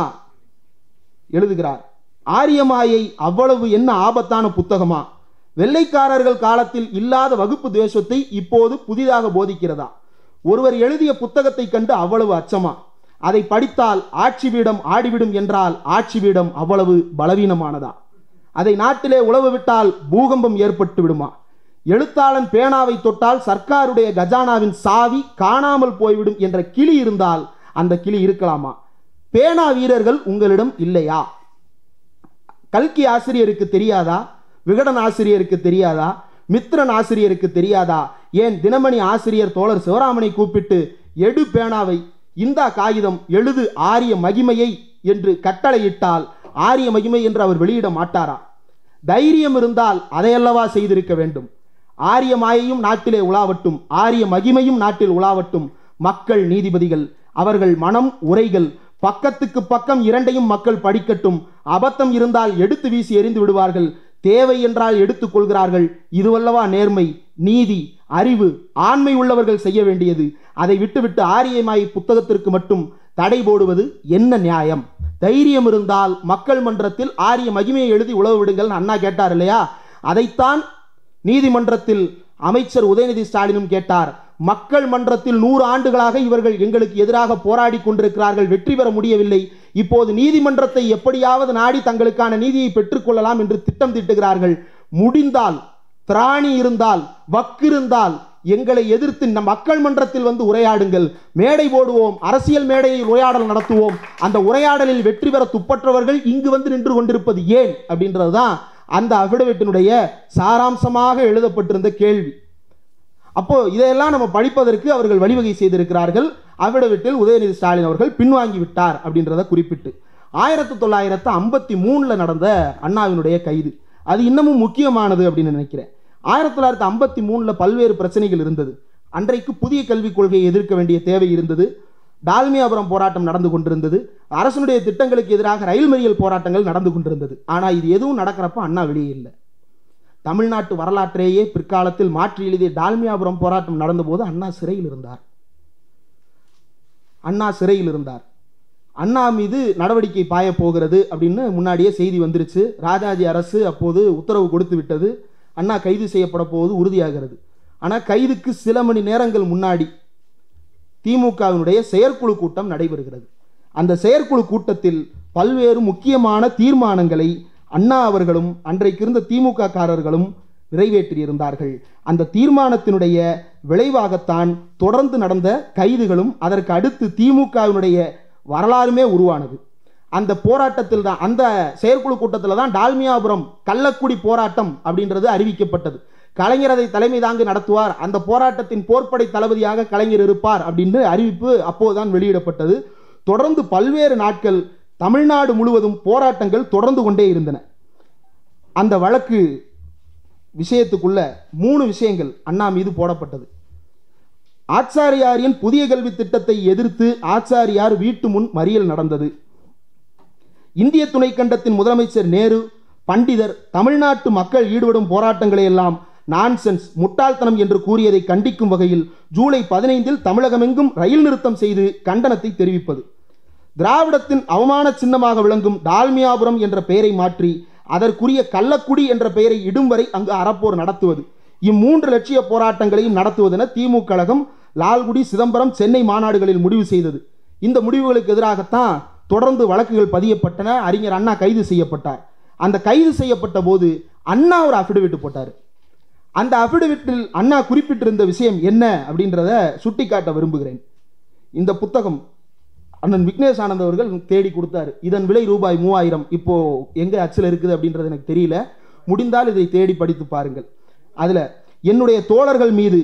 S1: எழுதுகிறார் ஆரியமாயை அவ்வளவு என்ன ஆபத்தான புத்தகமா வெள்ளைக்காரர்கள் காலத்தில் இல்லாத வகுப்பு துவேஷத்தை இப்போது புதிதாக போதிக்கிறதா ஒருவர் எழுதிய புத்தகத்தை கண்டு அவ்வளவு அச்சமா அதை படித்தால் ஆட்சி பீடம் ஆடிவிடும் என்றால் ஆட்சி பீடம் அவ்வளவு பலவீனமானதா அதை நாட்டிலே உழவு விட்டால் பூகம்பம் ஏற்பட்டு விடுமா எழுத்தாளன் பேனாவை தொட்டால் சர்க்காருடைய கஜானாவின் சாவி காணாமல் போய்விடும் என்ற கிளி இருந்தால் அந்த கிளி இருக்கலாமா பேனா வீரர்கள் உங்களிடம் இல்லையா கல்கி ஆசிரியருக்கு தெரியாதா விகடன் ஆசிரியருக்கு தெரியாதா மித்ரன் ஆசிரியருக்கு தெரியாதா ஏன் தினமணி ஆசிரியர் தோழர் சிவராமனை கூப்பிட்டு எடு பேனாவை இந்தா காகிதம் எழுது ஆரிய மகிமையை என்று கட்டளையிட்டால் ஆரிய மகிமை என்று அவர் வெளியிட மாட்டாரா தைரியம் இருந்தால் அதையல்லவா செய்திருக்க வேண்டும் ஆரிய மாயையும் நாட்டிலே உலாவட்டும் ஆரிய மகிமையும் நாட்டில் உலாவட்டும் மக்கள் நீதிபதிகள் அவர்கள் மனம் உரைகள் பக்கத்துக்கு பக்கம் இரண்டையும் மக்கள் படிக்கட்டும் அபத்தம் இருந்தால் எடுத்து வீசி எறிந்து விடுவார்கள் தேவை என்றால் எடுத்துக் கொள்கிறார்கள் இதுவல்லவா நேர்மை நீதி அறிவு ஆண்மை உள்ளவர்கள் செய்ய வேண்டியது அதை விட்டுவிட்டு ஆரியமாய் புத்தகத்திற்கு மட்டும் தடை போடுவது என்ன நியாயம் தைரியம் இருந்தால் மக்கள் மன்றத்தில் ஆரிய மகிமையை எழுதி உழவு விடுங்கள் அண்ணா கேட்டார் இல்லையா அதைத்தான் நீதிமன்றத்தில் அமைச்சர் உதயநிதி ஸ்டாலினும் கேட்டார் மக்கள் மன்றத்தில் நூறு ஆண்டுகளாக இவர்கள் எங்களுக்கு எதிராக போராடி கொண்டிருக்கிறார்கள் வெற்றி பெற முடியவில்லை இப்போது நீதிமன்றத்தை எப்படியாவது நாடி தங்களுக்கான நீதியை பெற்றுக்கொள்ளலாம் என்று திட்டம் திட்டுகிறார்கள் முடிந்தால் திராணி இருந்தால் வக்கு இருந்தால் எங்களை எதிர்த்து நம் மக்கள் மன்றத்தில் வந்து உரையாடுங்கள் மேடை போடுவோம் அரசியல் மேடையில் உரையாடல் நடத்துவோம் அந்த உரையாடலில் வெற்றி பெற துப்பற்றவர்கள் இங்கு வந்து நின்று கொண்டிருப்பது ஏன் அப்படின்றதுதான் அந்த அபிடவிட்டினுடைய சாராம்சமாக எழுதப்பட்டிருந்த கேள்வி அப்போ இதையெல்லாம் நம்ம படிப்பதற்கு அவர்கள் வழிவகை செய்திருக்கிறார்கள் அபிடவிட்டில் உதயநிதி ஸ்டாலின் அவர்கள் பின்வாங்கி விட்டார் அப்படின்றத குறிப்பிட்டு ஆயிரத்தி தொள்ளாயிரத்து ஐம்பத்தி மூணில் நடந்த அண்ணாவினுடைய கைது அது இன்னமும் முக்கியமானது அப்படின்னு நினைக்கிறேன் ஆயிரத்தி தொள்ளாயிரத்தி ஐம்பத்தி மூணில் பல்வேறு பிரச்சனைகள் இருந்தது அன்றைக்கு புதிய கல்விக் கொள்கையை எதிர்க்க வேண்டிய தேவை இருந்தது டால்மியாபுரம் போராட்டம் நடந்து கொண்டிருந்தது அரசனுடைய திட்டங்களுக்கு எதிராக ரயில் மறியல் போராட்டங்கள் நடந்து கொண்டிருந்தது ஆனால் இது எதுவும் நடக்கிறப்ப அண்ணா வெளியே இல்லை தமிழ்நாட்டு வரலாற்றையே பிற்காலத்தில் மாற்றி எழுதிய டால்மியாபுரம் போராட்டம் நடந்தபோது அண்ணா சிறையில் இருந்தார் அண்ணா சிறையில் இருந்தார் அண்ணா மீது நடவடிக்கை பாய போகிறது அப்படின்னு முன்னாடியே செய்தி வந்துருச்சு ராஜாஜி அரசு அப்போது உத்தரவு கொடுத்து விட்டது அண்ணா கைது செய்யப்பட போவது உறுதியாகிறது ஆனால் கைதுக்கு சில மணி நேரங்கள் முன்னாடி திமுகவினுடைய செயற்குழு கூட்டம் நடைபெறுகிறது அந்த செயற்குழு கூட்டத்தில் பல்வேறு முக்கியமான தீர்மானங்களை அண்ணா அவர்களும் அன்றைக்கு இருந்த திமுக காரர்களும் நிறைவேற்றியிருந்தார்கள் அந்த தீர்மானத்தினுடைய விளைவாகத்தான் தொடர்ந்து நடந்த கைதுகளும் அதற்கு அடுத்து திமுகவினுடைய வரலாறுமே உருவானது அந்த போராட்டத்தில் தான் அந்த செயற்குழு கூட்டத்தில் தான் டால்மியாபுரம் கள்ளக்குடி போராட்டம் அப்படின்றது அறிவிக்கப்பட்டது கலைஞர் அதை தலைமை தாங்கி நடத்துவார் அந்த போராட்டத்தின் போர்ப்படை தளபதியாக கலைஞர் இருப்பார் அப்படின்னு அறிவிப்பு அப்போதுதான் வெளியிடப்பட்டது தொடர்ந்து பல்வேறு நாட்கள் தமிழ்நாடு முழுவதும் போராட்டங்கள் தொடர்ந்து கொண்டே இருந்தன அந்த வழக்கு விஷயத்துக்குள்ள மூணு விஷயங்கள் அண்ணா மீது போடப்பட்டது ஆச்சாரியாரின் புதிய கல்வி திட்டத்தை எதிர்த்து ஆச்சாரியார் வீட்டு முன் மறியல் நடந்தது இந்திய துணைக்கண்டத்தின் முதலமைச்சர் நேரு பண்டிதர் தமிழ்நாட்டு மக்கள் ஈடுபடும் போராட்டங்களை எல்லாம் நான்சென்ஸ் முட்டாள்தனம் என்று கூறியதை கண்டிக்கும் வகையில் ஜூலை பதினைந்தில் தமிழகமெங்கும் ரயில் நிறுத்தம் செய்து கண்டனத்தை தெரிவிப்பது திராவிடத்தின் அவமான சின்னமாக விளங்கும் டால்மியாபுரம் என்ற பெயரை மாற்றி அதற்குரிய கள்ளக்குடி என்ற பெயரை இடும் வரை அங்கு அறப்போர் நடத்துவது இம்மூன்று லட்சிய போராட்டங்களையும் நடத்துவதென திமுக கழகம் லால்குடி சிதம்பரம் சென்னை மாநாடுகளில் முடிவு செய்தது இந்த முடிவுகளுக்கு எதிராகத்தான் தொடர்ந்து வழக்குகள் பதியப்பட்டன அறிஞர் அண்ணா கைது செய்யப்பட்டார் அந்த கைது செய்யப்பட்ட போது அண்ணா ஒரு அஃபிடவிட் போட்டார் அந்த அஃபிடவிட்டில் அண்ணா குறிப்பிட்டிருந்த விஷயம் என்ன அப்படின்றத சுட்டிக்காட்ட விரும்புகிறேன் இந்த புத்தகம் அண்ணன் விக்னேஷ் ஆனந்த் அவர்கள் தேடி கொடுத்தாரு இதன் விலை ரூபாய் மூவாயிரம் இப்போ எங்க அச்சில் இருக்குது அப்படின்றது எனக்கு தெரியல முடிந்தால் இதை தேடி படித்து பாருங்கள் அதுல என்னுடைய தோழர்கள் மீது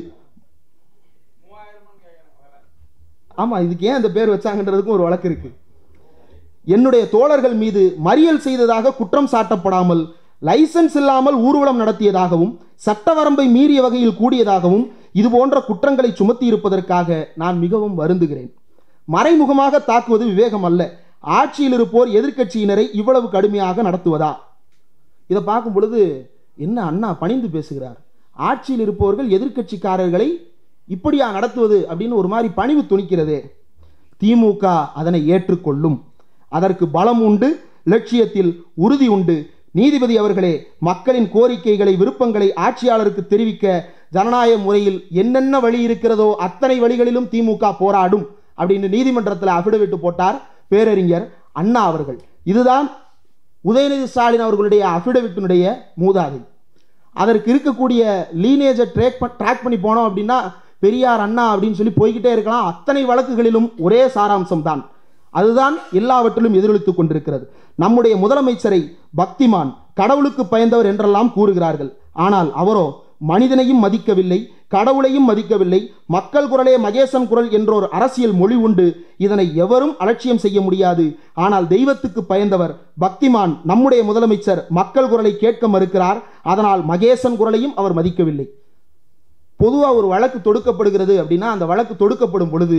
S1: ஆமா இதுக்கு ஏன் அந்த பேர் வச்சாங்கன்றதுக்கும் ஒரு வழக்கு இருக்கு என்னுடைய தோழர்கள் மீது மறியல் செய்ததாக குற்றம் சாட்டப்படாமல் லைசன்ஸ் இல்லாமல் ஊர்வலம் நடத்தியதாகவும் சட்ட வரம்பை மீறிய வகையில் கூடியதாகவும் இது போன்ற குற்றங்களை சுமத்தி இருப்பதற்காக நான் மிகவும் வருந்துகிறேன் மறைமுகமாக தாக்குவது விவேகம் அல்ல ஆட்சியில் இருப்போர் எதிர்க்கட்சியினரை இவ்வளவு கடுமையாக நடத்துவதா இதை பார்க்கும் பொழுது என்ன அண்ணா பணிந்து பேசுகிறார் ஆட்சியில் இருப்பவர்கள் எதிர்க்கட்சிக்காரர்களை இப்படியா நடத்துவது அப்படின்னு ஒரு மாதிரி பணிவு துணிக்கிறதே திமுக அதனை ஏற்றுக்கொள்ளும் அதற்கு பலம் உண்டு லட்சியத்தில் உறுதி உண்டு நீதிபதி அவர்களே மக்களின் கோரிக்கைகளை விருப்பங்களை ஆட்சியாளருக்கு தெரிவிக்க ஜனநாயக முறையில் என்னென்ன வழி இருக்கிறதோ அத்தனை வழிகளிலும் திமுக போராடும் அப்படின்னு நீதிமன்றத்தில் அபிடவிட்டு போட்டார் பேரறிஞர் அண்ணா அவர்கள் இதுதான் உதயநிதி ஸ்டாலின் அவர்களுடைய அபிடவிட்டினுடைய மூதாதை அதற்கு இருக்கக்கூடிய லீனேஜை ட்ரேக் ட்ராக் பண்ணி போனோம் அப்படின்னா பெரியார் அண்ணா அப்படின்னு சொல்லி போய்கிட்டே இருக்கலாம் அத்தனை வழக்குகளிலும் ஒரே சாராம்சம் தான் அதுதான் எல்லாவற்றிலும் எதிரொலித்துக் கொண்டிருக்கிறது நம்முடைய முதலமைச்சரை பக்திமான் கடவுளுக்கு பயந்தவர் என்றெல்லாம் கூறுகிறார்கள் ஆனால் அவரோ மனிதனையும் மதிக்கவில்லை கடவுளையும் மதிக்கவில்லை மக்கள் குரலே மகேசன் குரல் என்றொரு அரசியல் மொழி உண்டு இதனை எவரும் அலட்சியம் செய்ய முடியாது ஆனால் தெய்வத்துக்கு பயந்தவர் பக்திமான் நம்முடைய முதலமைச்சர் மக்கள் குரலை கேட்க மறுக்கிறார் அதனால் மகேசன் குரலையும் அவர் மதிக்கவில்லை பொதுவாக ஒரு வழக்கு தொடுக்கப்படுகிறது அப்படின்னா அந்த வழக்கு தொடுக்கப்படும் பொழுது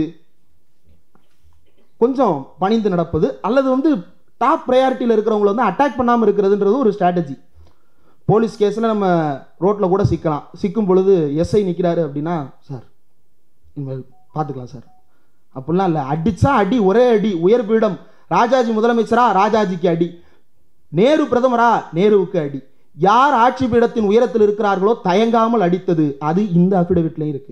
S1: கொஞ்சம் பணிந்து நடப்பது அல்லது வந்து டாப் ப்ரையாரிட்டியில் இருக்கிறவங்கள வந்து அட்டாக் பண்ணாமல் இருக்கிறதுன்றது ஒரு ஸ்ட்ராட்டஜி போலீஸ் கேஸில் நம்ம ரோட்டில் கூட சிக்கலாம் சிக்கும் பொழுது எஸ்ஐ நிற்கிறாரு அப்படின்னா சார் இனிமேல் பார்த்துக்கலாம் சார் அப்படிலாம் இல்லை அடிச்சா அடி ஒரே அடி உயர் பீடம் ராஜாஜி முதலமைச்சரா ராஜாஜிக்கு அடி நேரு பிரதமரா நேருவுக்கு அடி யார் ஆட்சி பீடத்தின் உயரத்தில் இருக்கிறார்களோ தயங்காமல் அடித்தது அது இந்த அபிடவிட்லையும் இருக்கு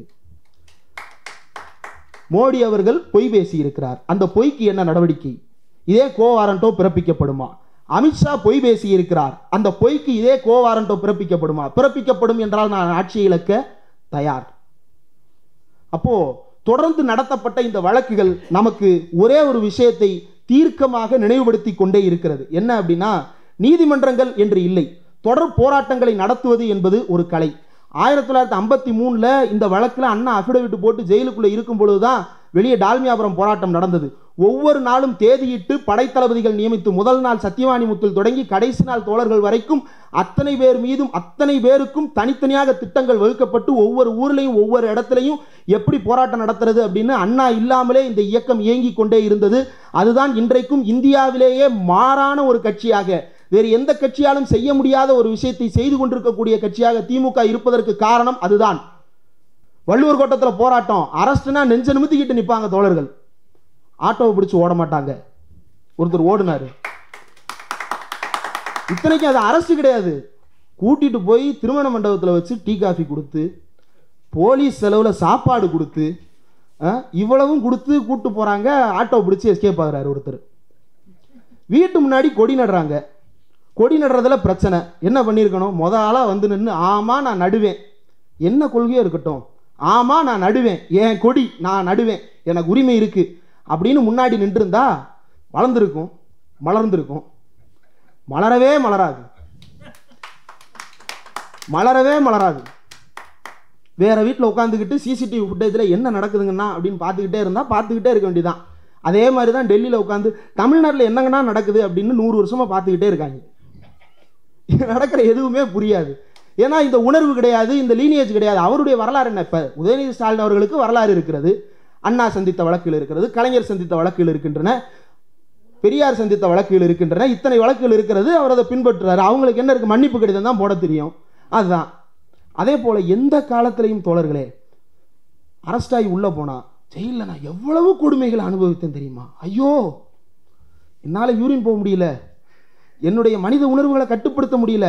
S1: மோடி அவர்கள் பொய் பேசி இருக்கிறார் அந்த பொய்க்கு என்ன நடவடிக்கை இதே கோ வாரண்டோ பிறப்பிக்கப்படுமா அமித்ஷா பொய் பேசி இருக்கிறார் அந்த பொய்க்கு இதே கோ வாரண்டோ பிறப்பிக்கப்படுமா பிறப்பிக்கப்படும் என்றால் நான் ஆட்சியை இழக்க தயார் அப்போ தொடர்ந்து நடத்தப்பட்ட இந்த வழக்குகள் நமக்கு ஒரே ஒரு விஷயத்தை தீர்க்கமாக நினைவுபடுத்தி கொண்டே இருக்கிறது என்ன அப்படின்னா நீதிமன்றங்கள் என்று இல்லை தொடர் போராட்டங்களை நடத்துவது என்பது ஒரு கலை ஆயிரத்தி தொள்ளாயிரத்தி ஐம்பத்தி மூணில் இந்த வழக்கில் அண்ணா அஃபிடவிட் போட்டு ஜெயிலுக்குள்ளே இருக்கும் பொழுது தான் வெளியே டால்மியாபுரம் போராட்டம் நடந்தது ஒவ்வொரு நாளும் தேதியிட்டு படைத்தளபதிகள் நியமித்து முதல் நாள் சத்தியவாணி முத்தில் தொடங்கி கடைசி நாள் தோழர்கள் வரைக்கும் அத்தனை பேர் மீதும் அத்தனை பேருக்கும் தனித்தனியாக திட்டங்கள் வகுக்கப்பட்டு ஒவ்வொரு ஊர்லேயும் ஒவ்வொரு இடத்துலையும் எப்படி போராட்டம் நடத்துறது அப்படின்னு அண்ணா இல்லாமலே இந்த இயக்கம் இயங்கி கொண்டே இருந்தது அதுதான் இன்றைக்கும் இந்தியாவிலேயே மாறான ஒரு கட்சியாக வேறு எந்த கட்சியாலும் செய்ய முடியாத ஒரு விஷயத்தை செய்து கொண்டிருக்கக்கூடிய கட்சியாக திமுக இருப்பதற்கு காரணம் அதுதான் வள்ளுவர் கோட்டத்தில் போராட்டம் அரஸ்ட்னா நெஞ்ச நிமித்திக்கிட்டு நிற்பாங்க தோழர்கள் ஆட்டோவை பிடிச்சு ஓட மாட்டாங்க ஒருத்தர் ஓடினாரு இத்தனைக்கும் அது அரசு கிடையாது கூட்டிட்டு போய் திருமண மண்டபத்தில் வச்சு டீ காஃபி கொடுத்து போலீஸ் செலவில் சாப்பாடு கொடுத்து அஹ், இவ்வளவும் கொடுத்து கூட்டு போகிறாங்க ஆட்டோ பிடிச்சி எஸ்கேப் ஆகுறாரு ஒருத்தர் வீட்டு முன்னாடி கொடி நடுறாங்க கொடி நடுறதுல பிரச்சனை என்ன பண்ணியிருக்கணும் முத ஆளாக வந்து நின்று ஆமாம் நான் நடுவேன் என்ன கொள்கையோ இருக்கட்டும் ஆமாம் நான் நடுவேன் என் கொடி நான் நடுவேன் எனக்கு உரிமை இருக்குது அப்படின்னு முன்னாடி நின்றுருந்தா வளர்ந்துருக்கும் மலர்ந்திருக்கும் மலரவே மலராது மலரவே மலராது வேற வீட்டில் உட்காந்துக்கிட்டு சிசிடிவி ஃபுட்டேஜில் என்ன நடக்குதுங்கண்ணா அப்படின்னு பார்த்துக்கிட்டே இருந்தால் பார்த்துக்கிட்டே இருக்க வேண்டியதான் அதே மாதிரி தான் டெல்லியில் உட்காந்து தமிழ்நாட்டில் என்னங்கண்ணா நடக்குது அப்படின்னு நூறு வருஷமாக பார்த்துக்கிட்டே இருக்காங்க நடக்கிற எதுவுமே புரியாது ஏன்னா இந்த உணர்வு கிடையாது இந்த லீனியேஜ் கிடையாது அவருடைய வரலாறு என்ன இப்போ உதயநிதி ஸ்டாலின் அவர்களுக்கு வரலாறு இருக்கிறது அண்ணா சந்தித்த வழக்குகள் இருக்கிறது கலைஞர் சந்தித்த வழக்குகள் இருக்கின்றன பெரியார் சந்தித்த வழக்குகள் இருக்கின்றன இத்தனை வழக்குகள் இருக்கிறது அவர் அதை பின்பற்றுறாரு அவங்களுக்கு என்ன இருக்கு மன்னிப்பு கடிதம் தான் போட தெரியும் அதுதான் அதே போல எந்த காலத்திலையும் தோழர்களே அரஸ்டாகி உள்ள போனா ஜெயிலில் நான் எவ்வளவு கொடுமைகளை அனுபவித்தேன் தெரியுமா ஐயோ என்னால் யூரின் போக முடியல என்னுடைய மனித உணர்வுகளை கட்டுப்படுத்த முடியல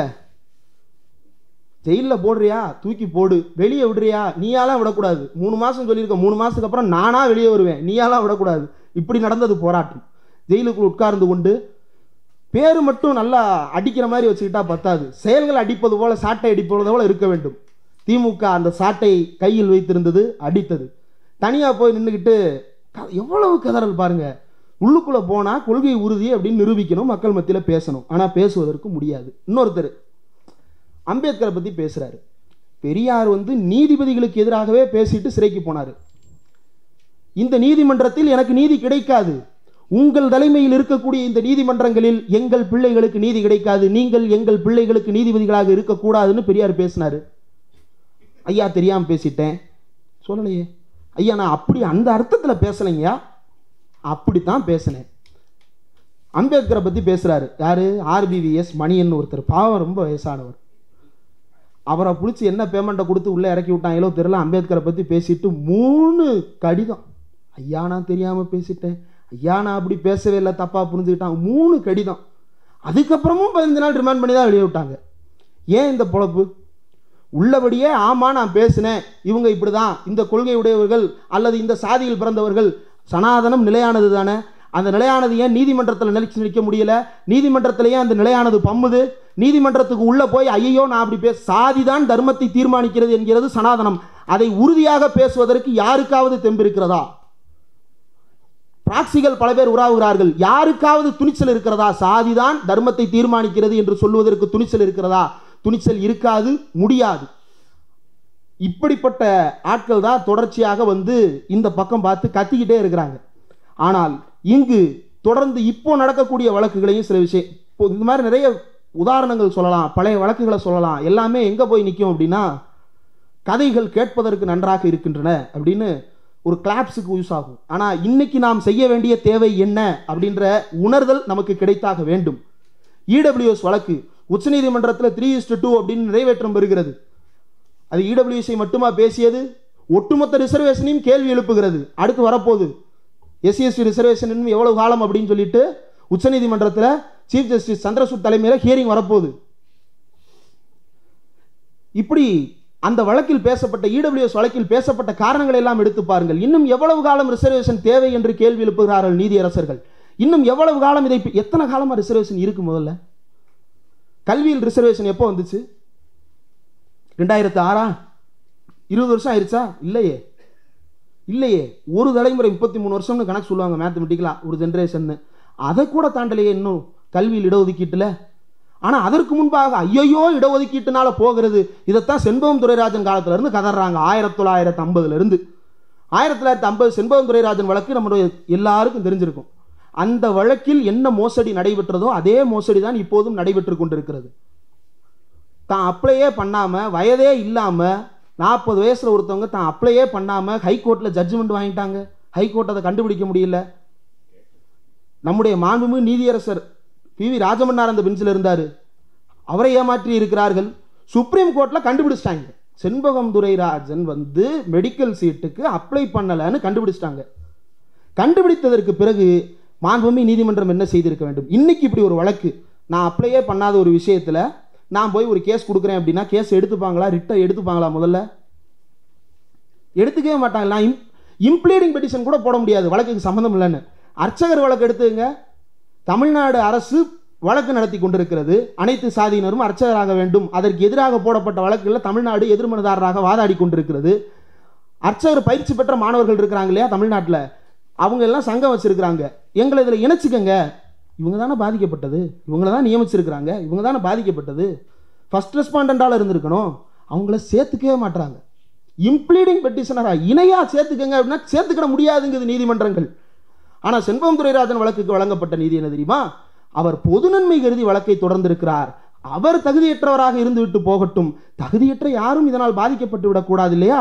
S1: ஜெயிலில் போடுறியா தூக்கி போடு வெளியே விடுறியா நீயாலாம் விடக்கூடாது மூணு மாதம் சொல்லியிருக்க மூணு மாதத்துக்கு அப்புறம் நானா வெளியே வருவேன் நீயாலாம் விடக்கூடாது இப்படி நடந்தது போராட்டம் ஜெயிலுக்குள் உட்கார்ந்து கொண்டு பேர் மட்டும் நல்லா அடிக்கிற மாதிரி வச்சுக்கிட்டா பத்தாது செயல்கள் அடிப்பது போல சாட்டை அடிப்பது போல இருக்க வேண்டும் திமுக அந்த சாட்டை கையில் வைத்திருந்தது அடித்தது தனியாக போய் நின்றுக்கிட்டு க- எவ்வளவு கதறல் பாருங்க உள்ளுக்குள்ளே போனால் கொள்கை உறுதி அப்படின்னு நிரூபிக்கணும் மக்கள் மத்தியில் பேசணும் ஆனால் பேசுவதற்கு முடியாது இன்னொருத்தர் அம்பேத்கரை பற்றி பேசுகிறாரு பெரியார் வந்து நீதிபதிகளுக்கு எதிராகவே பேசிட்டு சிறைக்கு போனார் இந்த நீதிமன்றத்தில் எனக்கு நீதி கிடைக்காது உங்கள் தலைமையில் இருக்கக்கூடிய இந்த நீதிமன்றங்களில் எங்கள் பிள்ளைகளுக்கு நீதி கிடைக்காது நீங்கள் எங்கள் பிள்ளைகளுக்கு நீதிபதிகளாக இருக்கக்கூடாதுன்னு பெரியார் பேசினாரு ஐயா தெரியாமல் பேசிட்டேன் சொல்லலையே ஐயா நான் அப்படி அந்த அர்த்தத்தில் பேசலைங்கய்யா அப்படித்தான் பேசினேன் அம்பேத்கரை பற்றி பேசுகிறாரு யாரு ஆர்பிவிஎஸ் மணியன் ஒருத்தர் பாவம் ரொம்ப வயசானவர் அவரை பிடிச்சி என்ன பேமெண்ட்டை கொடுத்து உள்ளே இறக்கி விட்டாங்களோ தெரியல அம்பேத்கரை பற்றி பேசிட்டு மூணு கடிதம் ஐயா நான் தெரியாமல் பேசிட்டேன் ஐயா நான் அப்படி பேசவே இல்லை தப்பாக புரிஞ்சுக்கிட்டான் மூணு கடிதம் அதுக்கப்புறமும் பதினஞ்சு நாள் ரிமாண்ட் பண்ணி தான் வெளியே விட்டாங்க ஏன் இந்த பொழப்பு உள்ளபடியே ஆமாம் நான் பேசினேன் இவங்க இப்படி தான் இந்த கொள்கை உடையவர்கள் அல்லது இந்த சாதியில் பிறந்தவர்கள் சனாதனம் நிலையானது தானே அந்த நிலையானது ஏன் நீதிமன்றத்தில் நிலைச்சு நிற்க முடியல நீதிமன்றத்தில் ஏன் அந்த நிலையானது பம்முது நீதிமன்றத்துக்கு உள்ளே போய் ஐயோ நான் அப்படி பேச சாதி தான் தர்மத்தை தீர்மானிக்கிறது என்கிறது சனாதனம் அதை உறுதியாக பேசுவதற்கு யாருக்காவது தெம்பு இருக்கிறதா பிராக்சிகள் பல பேர் உறாவுகிறார்கள் யாருக்காவது துணிச்சல் இருக்கிறதா சாதிதான் தர்மத்தை தீர்மானிக்கிறது என்று சொல்லுவதற்கு துணிச்சல் இருக்கிறதா துணிச்சல் இருக்காது முடியாது இப்படிப்பட்ட ஆட்கள் தான் தொடர்ச்சியாக வந்து இந்த பக்கம் பார்த்து கத்திக்கிட்டே இருக்கிறாங்க ஆனால் இங்கு தொடர்ந்து இப்போ நடக்கக்கூடிய வழக்குகளையும் சில விஷயம் இப்போ இந்த மாதிரி நிறைய உதாரணங்கள் சொல்லலாம் பழைய வழக்குகளை சொல்லலாம் எல்லாமே எங்கே போய் நிற்கும் அப்படின்னா கதைகள் கேட்பதற்கு நன்றாக இருக்கின்றன அப்படின்னு ஒரு கிளாப்ஸுக்கு யூஸ் ஆகும் ஆனால் இன்னைக்கு நாம் செய்ய வேண்டிய தேவை என்ன அப்படின்ற உணர்தல் நமக்கு கிடைத்தாக வேண்டும் இடபிள்யூஎஸ் வழக்கு உச்சநீதிமன்றத்தில் த்ரீ இஸ்டு டூ அப்படின்னு நிறைவேற்றம் பெறுகிறது அது இடபிள்யூஎஸ்ஐ மட்டுமா பேசியது ஒட்டுமொத்த ரிசர்வேஷனையும் கேள்வி எழுப்புகிறது அடுத்து வரப்போகுது எஸ்சிஎஸ்டி ரிசர்வேஷன் இன்னும் எவ்வளவு காலம் அப்படின்னு சொல்லிட்டு உச்சநீதிமன்றத்தில் சீஃப் ஜஸ்டிஸ் சந்திரசூட் தலைமையில் ஹியரிங் வரப்போகுது இப்படி அந்த வழக்கில் பேசப்பட்ட இடபிள்யூஎஸ் வழக்கில் பேசப்பட்ட காரணங்களை எல்லாம் எடுத்து பாருங்கள் இன்னும் எவ்வளவு காலம் ரிசர்வேஷன் தேவை என்று கேள்வி எழுப்புகிறார்கள் நீதியரசர்கள் இன்னும் எவ்வளவு காலம் இதை எத்தனை காலமா ரிசர்வேஷன் இருக்கு முதல்ல கல்வியில் ரிசர்வேஷன் எப்போ வந்துச்சு ரெண்டாயிரத்து ஆறா இருபது வருஷம் ஆயிருச்சா இல்லையே இல்லையே ஒரு தலைமுறை முப்பத்தி மூணு வருஷம்னு கணக்கு சொல்லுவாங்க மேத்தமெட்டிக்கலாக ஒரு ஜென்ரேஷன்னு அதை கூட தாண்டலையே இன்னும் கல்வியில் இடஒதுக்கீட்டில் ஆனால் அதற்கு முன்பாக ஐயையோ இடஒதுக்கீட்டுனால போகிறது இதைத்தான் செண்பகம் துரைராஜன் காலத்திலேருந்து கதறாங்க ஆயிரத்தி தொள்ளாயிரத்து ஐம்பதுலேருந்து ஆயிரத்தி தொள்ளாயிரத்தி ஐம்பது செண்பகம் துரைராஜன் வழக்கு நம்முடைய எல்லாருக்கும் தெரிஞ்சிருக்கும் அந்த வழக்கில் என்ன மோசடி நடைபெற்றதோ அதே மோசடி தான் இப்போதும் நடைபெற்று கொண்டிருக்கிறது தான் அப்ளையே பண்ணாமல் வயதே இல்லாமல் நாற்பது வயசில் ஒருத்தவங்க தான் அப்ளையே பண்ணாமல் ஹைகோர்ட்டில் ஜட்ஜ்மெண்ட் வாங்கிட்டாங்க ஹைகோர்ட் அதை கண்டுபிடிக்க முடியல நம்முடைய மாண்புமிகு நீதியரசர் பி வி ராஜமன்னார் அந்த பெஞ்சில் இருந்தார் அவரை ஏமாற்றி இருக்கிறார்கள் சுப்ரீம் கோர்ட்டில் கண்டுபிடிச்சிட்டாங்க செண்பகம் துரைராஜன் வந்து மெடிக்கல் சீட்டுக்கு அப்ளை பண்ணலைன்னு கண்டுபிடிச்சிட்டாங்க கண்டுபிடித்ததற்கு பிறகு மாண்புமி நீதிமன்றம் என்ன செய்திருக்க வேண்டும் இன்னைக்கு இப்படி ஒரு வழக்கு நான் அப்ளையே பண்ணாத ஒரு விஷயத்தில் நான் போய் ஒரு கேஸ் கொடுக்குறேன் அப்படின்னா கேஸ் எடுத்துப்பாங்களா ரிட்டை எடுத்துப்பாங்களா முதல்ல எடுத்துக்கவே மாட்டாங்க நான் இம்ப்ளீடிங் பெட்டிஷன் கூட போட முடியாது வழக்குக்கு சம்மந்தம் இல்லைன்னு அர்ச்சகர் வழக்கு எடுத்துங்க தமிழ்நாடு அரசு வழக்கு நடத்தி கொண்டிருக்கிறது அனைத்து சாதியினரும் அர்ச்சகராக வேண்டும் அதற்கு எதிராக போடப்பட்ட வழக்குகளில் தமிழ்நாடு எதிர்மனதாரராக வாதாடி கொண்டிருக்கிறது அர்ச்சகர் பயிற்சி பெற்ற மாணவர்கள் இருக்கிறாங்க இல்லையா தமிழ்நாட்டில் அவங்க எல்லாம் சங்கம் வச்சிருக்கிறாங்க எங்களை இதில் இணைச்சிக்கங்க இவங்க தானே பாதிக்கப்பட்டது இவங்கள தான் நியமிச்சிருக்கிறாங்க இவங்க தானே பாதிக்கப்பட்டது ஃபர்ஸ்ட் ரெஸ்பாண்டால இருந்திருக்கணும் அவங்கள சேர்த்துக்கவே மாட்டாங்க இம்ப்ளீடிங் பெட்டிஷனராக இணையா சேர்த்துக்கங்க அப்படின்னா சேர்த்துக்கிட முடியாதுங்குது நீதிமன்றங்கள் ஆனால் செண்பகம் துரைராஜன் வழக்குக்கு வழங்கப்பட்ட நீதி என்ன தெரியுமா அவர் பொது நன்மை கருதி வழக்கை தொடர்ந்திருக்கிறார் அவர் தகுதியற்றவராக இருந்துவிட்டு போகட்டும் தகுதியற்ற யாரும் இதனால் பாதிக்கப்பட்டு விடக்கூடாது இல்லையா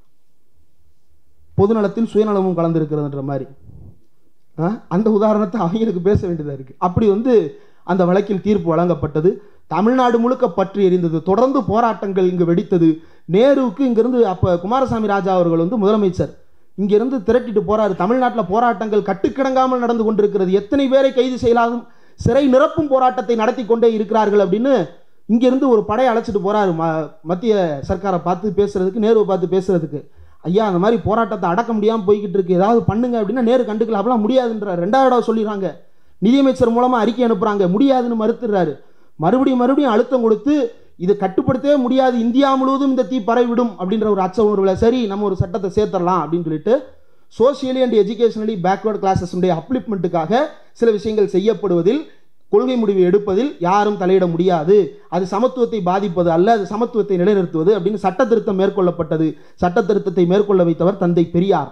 S1: பொதுநலத்தில் சுயநலமும் கலந்திருக்கிறதுன்ற மாதிரி ஆ? அந்த உதாரணத்தை அவங்களுக்கு பேச வேண்டியதாக இருக்கு அப்படி வந்து அந்த வழக்கில் தீர்ப்பு வழங்கப்பட்டது தமிழ்நாடு முழுக்க பற்றி எரிந்தது தொடர்ந்து போராட்டங்கள் இங்கு வெடித்தது நேருவுக்கு இங்கிருந்து அப்போ குமாரசாமி ராஜா அவர்கள் வந்து முதலமைச்சர் இங்கிருந்து திரட்டிட்டு போறாரு தமிழ்நாட்டில் போராட்டங்கள் கட்டுக்கிடங்காமல் நடந்து கொண்டிருக்கிறது எத்தனை பேரை கைது செய்யலாகும் சிறை நிரப்பும் போராட்டத்தை நடத்தி கொண்டே இருக்கிறார்கள் அப்படின்னு இங்கிருந்து ஒரு படையை அழைச்சிட்டு போறாரு ம மத்திய சர்க்காரை பார்த்து பேசுறதுக்கு நேருவை பார்த்து பேசுறதுக்கு ஐயா அந்த மாதிரி போராட்டத்தை அடக்க முடியாமல் போய்கிட்டு இருக்கு ஏதாவது பண்ணுங்க அப்படின்னா நேரு கண்டுக்கல அப்படிலாம் முடியாதுன்ற ரெண்டாவது தடவை சொல்லிடுறாங்க நிதியமைச்சர் மூலமா அறிக்கை அனுப்புறாங்க முடியாதுன்னு மறுத்துறாரு மறுபடியும் மறுபடியும் அழுத்தம் கொடுத்து இது கட்டுப்படுத்தவே முடியாது இந்தியா முழுவதும் இந்த தீ பரவிடும் அப்படின்ற ஒரு அச்ச உணர்வுல சரி நம்ம ஒரு சட்டத்தை சேர்த்துடலாம் அப்படின்னு சொல்லிட்டு சோசியலி அண்ட் எஜுகேஷனலி பேக்வர்ட் கிளாஸஸுடைய அப்லிப்மெண்ட்டுக்காக சில விஷயங்கள் செய்யப்படுவதில் கொள்கை முடிவு எடுப்பதில் யாரும் தலையிட முடியாது அது சமத்துவத்தை பாதிப்பது அல்ல அது சமத்துவத்தை நிலைநிறுத்துவது அப்படின்னு சட்ட திருத்தம் மேற்கொள்ளப்பட்டது சட்ட திருத்தத்தை மேற்கொள்ள வைத்தவர் தந்தை பெரியார்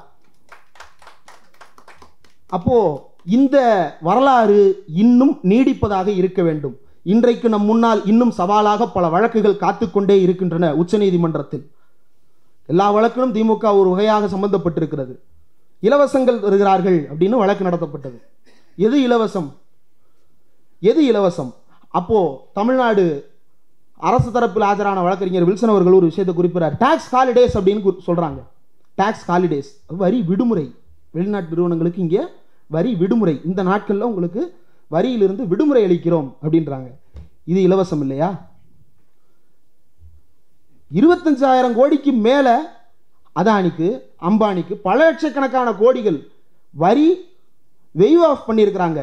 S1: அப்போ இந்த வரலாறு இன்னும் நீடிப்பதாக இருக்க வேண்டும் இன்றைக்கு நம் முன்னால் இன்னும் சவாலாக பல வழக்குகள் காத்துக்கொண்டே இருக்கின்றன உச்சநீதிமன்றத்தில் எல்லா வழக்கிலும் திமுக ஒரு வகையாக சம்பந்தப்பட்டிருக்கிறது இலவசங்கள் வருகிறார்கள் அப்படின்னு வழக்கு நடத்தப்பட்டது எது இலவசம் எது இலவசம் அப்போ தமிழ்நாடு அரசு தரப்பில் ஆஜரான வழக்கறிஞர் வில்சன் அவர்கள் ஒரு விஷயத்தை குறிப்பிடார் டாக்ஸ் ஹாலிடேஸ் அப்படின்னு குறி- சொல்றாங்க டாக்ஸ் ஹாலிடேஸ் வரி விடுமுறை வெளிநாட்டு நிறுவனங்களுக்கு இங்கே வரி விடுமுறை இந்த நாட்களில் உங்களுக்கு வரியிலிருந்து விடுமுறை அளிக்கிறோம் அப்படின்றாங்க இது இலவசம் இல்லையா இருபத்தஞ்சாயிரம் கோடிக்கு மேலே அதானிக்கு அம்பானிக்கு பல லட்சக்கணக்கான கோடிகள் வரி வெய்வ் ஆஃப் பண்ணியிருக்கிறாங்க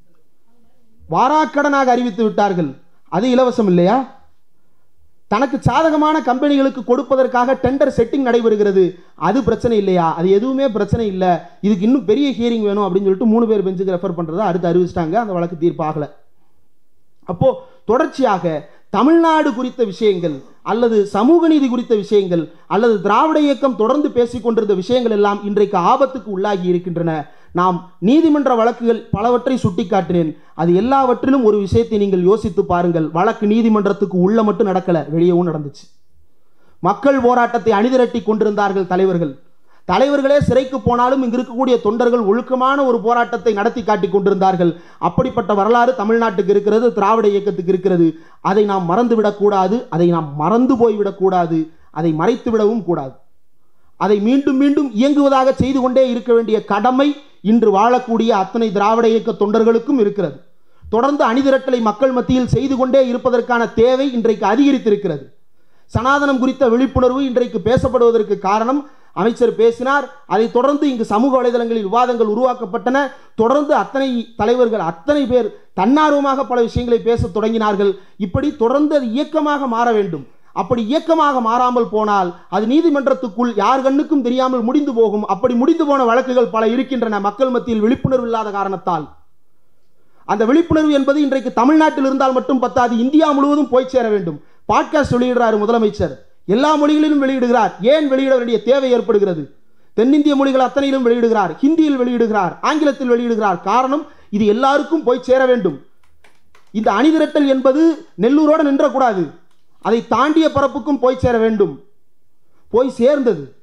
S1: வாராக்கடனாக அறிவித்து விட்டார்கள் அது இலவசம் இல்லையா தனக்கு சாதகமான கம்பெனிகளுக்கு கொடுப்பதற்காக டெண்டர் செட்டிங் நடைபெறுகிறது அது பிரச்சனை இல்லையா அது எதுவுமே பிரச்சனை இல்லை இதுக்கு இன்னும் பெரிய ஹியரிங் வேணும் அப்படின்னு சொல்லிட்டு மூணு பேர் பெஞ்சுக்கு ரெஃபர் பண்ணுறதை அடுத்து அறிவிச்சிட்டாங்க அந்த வழக்கு தீர்ப்பாகலை அப்போ தொடர்ச்சியாக தமிழ்நாடு குறித்த விஷயங்கள் அல்லது சமூக நீதி குறித்த விஷயங்கள் அல்லது திராவிட இயக்கம் தொடர்ந்து பேசிக் கொண்டிருந்த விஷயங்கள் எல்லாம் இன்றைக்கு ஆபத்துக்கு உள்ளாகி இருக்கின்றன நாம் நீதிமன்ற வழக்குகள் பலவற்றை சுட்டிக்காட்டினேன் அது எல்லாவற்றிலும் ஒரு விஷயத்தை நீங்கள் யோசித்து பாருங்கள் வழக்கு நீதிமன்றத்துக்கு உள்ள மட்டும் நடக்கல வெளியவும் நடந்துச்சு மக்கள் போராட்டத்தை அணிதிரட்டி கொண்டிருந்தார்கள் தலைவர்கள் தலைவர்களே சிறைக்கு போனாலும் இங்கு இருக்கக்கூடிய தொண்டர்கள் ஒழுக்கமான ஒரு போராட்டத்தை நடத்தி காட்டிக் கொண்டிருந்தார்கள் அப்படிப்பட்ட வரலாறு தமிழ்நாட்டுக்கு இருக்கிறது திராவிட இயக்கத்துக்கு இருக்கிறது அதை நாம் மறந்துவிடக்கூடாது அதை நாம் மறந்து போய்விடக்கூடாது அதை மறைத்து விடவும் கூடாது அதை மீண்டும் மீண்டும் இயங்குவதாக செய்து கொண்டே இருக்க வேண்டிய கடமை இன்று வாழக்கூடிய அத்தனை திராவிட இயக்க தொண்டர்களுக்கும் இருக்கிறது தொடர்ந்து அணிதிரட்டலை மக்கள் மத்தியில் செய்து கொண்டே இருப்பதற்கான தேவை இன்றைக்கு அதிகரித்திருக்கிறது சனாதனம் குறித்த விழிப்புணர்வு இன்றைக்கு பேசப்படுவதற்கு காரணம் அமைச்சர் பேசினார் அதைத் தொடர்ந்து இங்கு சமூக வலைதளங்களில் விவாதங்கள் உருவாக்கப்பட்டன தொடர்ந்து அத்தனை தலைவர்கள் அத்தனை பேர் தன்னார்வமாக பல விஷயங்களை பேசத் தொடங்கினார்கள் இப்படி தொடர்ந்து அது இயக்கமாக மாற வேண்டும் அப்படி இயக்கமாக மாறாமல் போனால் அது நீதிமன்றத்துக்குள் யார் கண்ணுக்கும் தெரியாமல் முடிந்து போகும் அப்படி முடிந்து போன வழக்குகள் பல இருக்கின்றன மக்கள் மத்தியில் விழிப்புணர்வு இல்லாத காரணத்தால் அந்த விழிப்புணர்வு என்பது இன்றைக்கு தமிழ்நாட்டில் இருந்தால் மட்டும் பத்தாது இந்தியா முழுவதும் போய் சேர வேண்டும் பாட்காஸ்ட் வெளியிடுறாரு முதலமைச்சர் எல்லா மொழிகளிலும் வெளியிடுகிறார் ஏன் வெளியிட வேண்டிய தேவை ஏற்படுகிறது தென்னிந்திய மொழிகள் அத்தனையிலும் வெளியிடுகிறார் ஹிந்தியில் வெளியிடுகிறார் ஆங்கிலத்தில் வெளியிடுகிறார் காரணம் இது எல்லாருக்கும் போய் சேர வேண்டும் இந்த அணிதிரட்டல் என்பது நெல்லூரோடு நின்றக்கூடாது அதை தாண்டிய பரப்புக்கும் போய் சேர வேண்டும் போய் சேர்ந்தது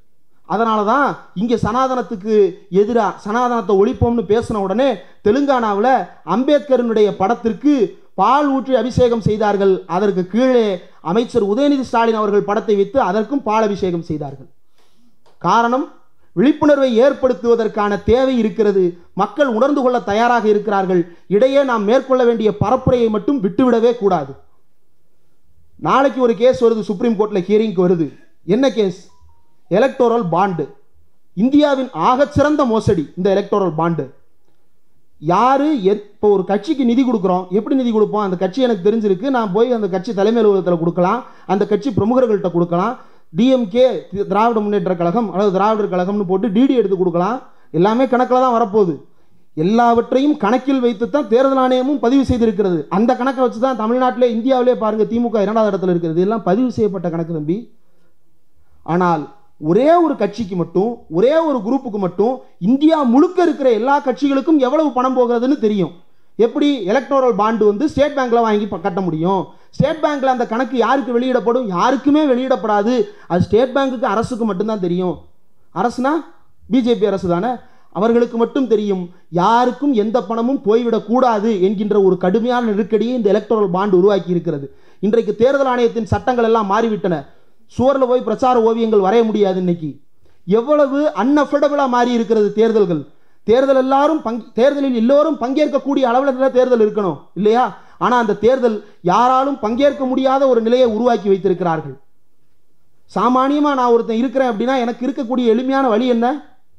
S1: அதனால தான் இங்கே சனாதனத்துக்கு எதிராக சனாதனத்தை ஒழிப்போம்னு பேசின உடனே தெலுங்கானாவில் அம்பேத்கரனுடைய படத்திற்கு பால் ஊற்றி அபிஷேகம் செய்தார்கள் அதற்கு கீழே அமைச்சர் உதயநிதி ஸ்டாலின் அவர்கள் படத்தை வைத்து அதற்கும் பால் அபிஷேகம் செய்தார்கள் காரணம் விழிப்புணர்வை ஏற்படுத்துவதற்கான தேவை இருக்கிறது மக்கள் உணர்ந்து கொள்ள தயாராக இருக்கிறார்கள் இடையே நாம் மேற்கொள்ள வேண்டிய பரப்புரையை மட்டும் விட்டுவிடவே கூடாது நாளைக்கு ஒரு கேஸ் வருது சுப்ரீம் கோர்ட்டில் ஹியரிங்க்கு வருது என்ன கேஸ் எலக்டோரல் பாண்டு இந்தியாவின் ஆகச்சிறந்த மோசடி இந்த எலக்டோரல் பாண்டு யாரு இப்போ ஒரு கட்சிக்கு நிதி கொடுக்குறோம் எப்படி நிதி கொடுப்போம் அந்த கட்சி எனக்கு தெரிஞ்சிருக்கு நான் போய் அந்த கட்சி தலைமை அலுவலகத்தில் கொடுக்கலாம் அந்த கட்சி பிரமுகர்கள்ட்ட கொடுக்கலாம் டிஎம்கே திராவிட முன்னேற்ற கழகம் அல்லது திராவிடர் கழகம்னு போட்டு டிடி எடுத்து கொடுக்கலாம் எல்லாமே கணக்கில் தான் வரப்போகுது எல்லாவற்றையும் கணக்கில் வைத்து தான் தேர்தல் ஆணையமும் பதிவு செய்திருக்கிறது அந்த கணக்கை வச்சு தான் தமிழ்நாட்டிலே இந்தியாவிலே பாருங்க திமுக இரண்டாவது இடத்துல இருக்கிறது எல்லாம் பதிவு செய்யப்பட்ட கணக்கு தம்பி ஆனால் ஒரே ஒரு கட்சிக்கு மட்டும் ஒரே ஒரு குரூப்புக்கு மட்டும் இந்தியா முழுக்க இருக்கிற எல்லா கட்சிகளுக்கும் எவ்வளவு பணம் போகிறதுன்னு தெரியும் எப்படி எலக்டோரல் பாண்டு வந்து ஸ்டேட் பேங்க்ல வாங்கி ப- கட்ட முடியும் ஸ்டேட் பேங்க்ல அந்த கணக்கு யாருக்கு வெளியிடப்படும் யாருக்குமே வெளியிடப்படாது அது ஸ்டேட் பேங்க்குக்கு அரசுக்கு மட்டும்தான் தெரியும் அரசுனா பிஜேபி அரசு தானே அவர்களுக்கு மட்டும் தெரியும் யாருக்கும் எந்த பணமும் போய்விடக்கூடாது என்கின்ற ஒரு கடுமையான நெருக்கடியை இந்த எலக்டோரல் பாண்டு உருவாக்கி இருக்கிறது இன்றைக்கு தேர்தல் ஆணையத்தின் சட்டங்கள் எல்லாம் மாறிவிட்டன சுவரில் போய் பிரச்சார ஓவியங்கள் வரைய முடியாது இன்னைக்கு எவ்வளவு அன்அஃபர்டபுளாக மாறி இருக்கிறது தேர்தல்கள் தேர்தல் எல்லாரும் பங் தேர்தலில் எல்லோரும் பங்கேற்கக்கூடிய அளவில் தான் தேர்தல் இருக்கணும் இல்லையா ஆனால் அந்த தேர்தல் யாராலும் பங்கேற்க முடியாத ஒரு நிலையை உருவாக்கி வைத்திருக்கிறார்கள் சாமானியமாக நான் ஒருத்தன் இருக்கிறேன் அப்படின்னா எனக்கு இருக்கக்கூடிய எளிமையான வழி என்ன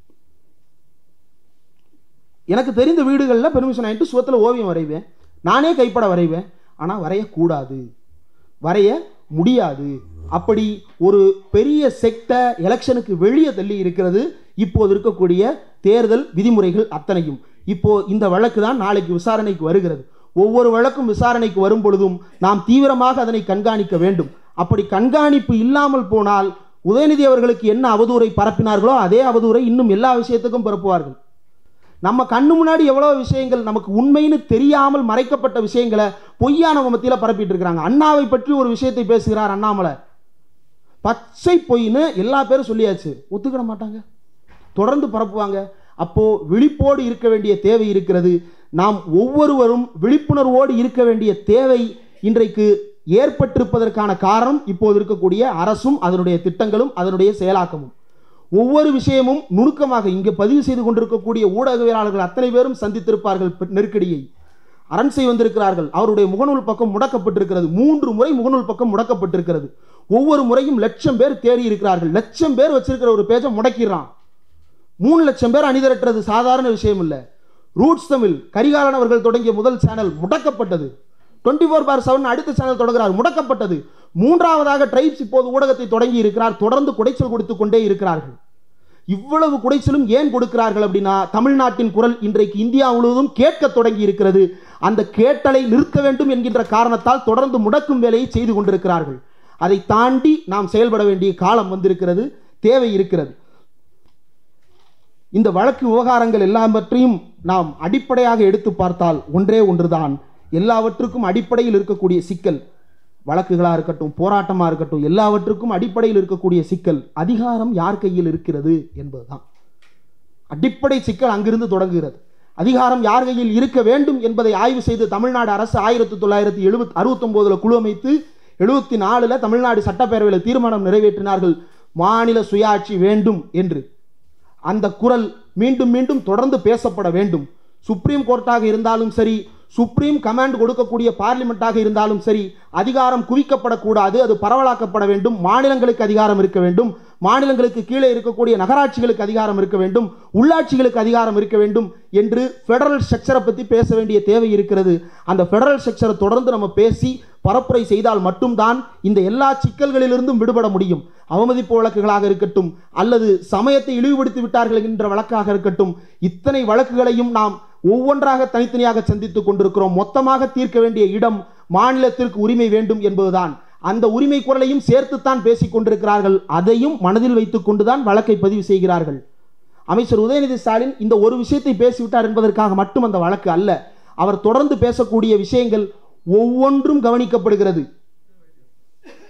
S1: எனக்கு தெரிந்த வீடுகளில் பெர்மிஷன் ஆகிட்டு சுவத்தில் ஓவியம் வரைவேன் நானே கைப்பட வரைவேன் ஆனால் வரையக்கூடாது வரைய முடியாது அப்படி ஒரு பெரிய செக்டை எலெக்ஷனுக்கு வெளியே தள்ளி இருக்கிறது இப்போது இருக்கக்கூடிய தேர்தல் விதிமுறைகள் அத்தனையும் இப்போ இந்த வழக்கு தான் நாளைக்கு விசாரணைக்கு வருகிறது ஒவ்வொரு வழக்கும் விசாரணைக்கு வரும் பொழுதும் நாம் தீவிரமாக அதனை கண்காணிக்க வேண்டும் அப்படி கண்காணிப்பு இல்லாமல் போனால் உதயநிதி அவர்களுக்கு என்ன அவதூறை பரப்பினார்களோ அதே அவதூறை இன்னும் எல்லா விஷயத்துக்கும் பரப்புவார்கள் நம்ம கண்ணு முன்னாடி எவ்வளோ விஷயங்கள் நமக்கு உண்மைன்னு தெரியாமல் மறைக்கப்பட்ட விஷயங்களை பொய்யானவங்க மத்தியில் பரப்பிட்டு இருக்கிறாங்க அண்ணாவை பற்றி ஒரு விஷயத்தை பேசுகிறார் அண்ணாமலை பச்சை பொய்ன்னு எல்லா பேரும் சொல்லியாச்சு ஒத்துக்கிட மாட்டாங்க தொடர்ந்து பரப்புவாங்க அப்போ விழிப்போடு இருக்க வேண்டிய தேவை இருக்கிறது நாம் ஒவ்வொருவரும் விழிப்புணர்வோடு இருக்க வேண்டிய தேவை இன்றைக்கு ஏற்பட்டிருப்பதற்கான காரணம் இப்போது இருக்கக்கூடிய அரசும் அதனுடைய திட்டங்களும் அதனுடைய செயலாக்கமும் ஒவ்வொரு விஷயமும் நுணுக்கமாக இங்கே பதிவு செய்து கொண்டிருக்கக்கூடிய ஊடகவியலாளர்கள் அத்தனை பேரும் சந்தித்திருப்பார்கள் பெ- நெருக்கடியை அரண்சை வந்திருக்கிறார்கள் அவருடைய முகநூல் பக்கம் முடக்கப்பட்டிருக்கிறது மூன்று முறை முகநூல் பக்கம் முடக்கப்பட்டிருக்கிறது ஒவ்வொரு முறையும் லட்சம் பேர் தேடி இருக்கிறார்கள் லட்சம் பேர் வச்சிருக்கிற ஒரு பேஜை முடக்கிடுறான் மூணு லட்சம் பேர் அணிதிரட்டுறது சாதாரண விஷயம் இல்லை ரூட்ஸ் தமிழ் கரிகாலன் அவர்கள் தொடங்கிய முதல் சேனல் முடக்கப்பட்டது டுவெண்ட்டி ஃபோர் பார் செவன் அடுத்த சேனல் தொடங்குகிறார் முடக்கப்பட்டது மூன்றாவதாக ட்ரைப்ஸ் இப்போது ஊடகத்தை தொடங்கி இருக்கிறார் தொடர்ந்து குடைச்சல் கொடுத்து கொண்டே இருக்கிறார்கள் இவ்வளவு குடைச்சலும் ஏன் கொடுக்கிறார்கள் அப்படின்னா தமிழ்நாட்டின் குரல் இன்றைக்கு இந்தியா முழுவதும் கேட்க தொடங்கி இருக்கிறது அந்த கேட்டலை நிறுத்த வேண்டும் என்கின்ற காரணத்தால் தொடர்ந்து முடக்கும் வேலையை செய்து கொண்டிருக்கிறார்கள் அதை தாண்டி நாம் செயல்பட வேண்டிய காலம் வந்திருக்கிறது தேவை இருக்கிறது இந்த வழக்கு விவகாரங்கள் எல்லாவற்றையும் நாம் அடிப்படையாக எடுத்து பார்த்தால் ஒன்றே ஒன்றுதான் எல்லாவற்றுக்கும் அடிப்படையில் இருக்கக்கூடிய சிக்கல் வழக்குகளாக இருக்கட்டும் போராட்டமாக இருக்கட்டும் எல்லாவற்றுக்கும் அடிப்படையில் இருக்கக்கூடிய சிக்கல் அதிகாரம் யார் கையில் இருக்கிறது என்பதுதான் அடிப்படை சிக்கல் அங்கிருந்து தொடங்குகிறது அதிகாரம் யார் கையில் இருக்க வேண்டும் என்பதை ஆய்வு செய்து தமிழ்நாடு அரசு ஆயிரத்தி தொள்ளாயிரத்தி எழுபத் அறுபத்தொம்போதில் குழு அமைத்து எழுபத்தி நாலில் தமிழ்நாடு சட்டப்பேரவையில் தீர்மானம் நிறைவேற்றினார்கள் மாநில சுயாட்சி வேண்டும் என்று அந்த குரல் மீண்டும் மீண்டும் தொடர்ந்து பேசப்பட வேண்டும் சுப்ரீம் கோர்ட்டாக இருந்தாலும் சரி சுப்ரீம் கமாண்ட் கொடுக்கக்கூடிய பார்லிமெண்ட்டாக இருந்தாலும் சரி அதிகாரம் குவிக்கப்படக்கூடாது அது பரவலாக்கப்பட வேண்டும் மாநிலங்களுக்கு அதிகாரம் இருக்க வேண்டும் மாநிலங்களுக்கு கீழே இருக்கக்கூடிய நகராட்சிகளுக்கு அதிகாரம் இருக்க வேண்டும் உள்ளாட்சிகளுக்கு அதிகாரம் இருக்க வேண்டும் என்று ஃபெடரல் ஸ்ட்ரக்சரை பற்றி பேச வேண்டிய தேவை இருக்கிறது அந்த ஃபெடரல் ஸ்ட்ரக்சரை தொடர்ந்து நம்ம பேசி பரப்புரை செய்தால் மட்டும்தான் இந்த எல்லா சிக்கல்களிலிருந்தும் விடுபட முடியும் அவமதிப்பு வழக்குகளாக இருக்கட்டும் அல்லது சமயத்தை இழிவுபடுத்தி விட்டார்கள் என்ற வழக்காக இருக்கட்டும் இத்தனை வழக்குகளையும் நாம் ஒவ்வொன்றாக தனித்தனியாக சந்தித்துக் கொண்டிருக்கிறோம் மொத்தமாக தீர்க்க வேண்டிய இடம் மாநிலத்திற்கு உரிமை வேண்டும் என்பதுதான் அந்த உரிமை குரலையும் சேர்த்துத்தான் பேசிக் கொண்டிருக்கிறார்கள் அதையும் மனதில் வைத்துக் கொண்டுதான் வழக்கை பதிவு செய்கிறார்கள் அமைச்சர் உதயநிதி ஸ்டாலின் இந்த ஒரு விஷயத்தை பேசிவிட்டார் என்பதற்காக மட்டும் அந்த வழக்கு அல்ல அவர் தொடர்ந்து பேசக்கூடிய விஷயங்கள் ஒவ்வொன்றும் கவனிக்கப்படுகிறது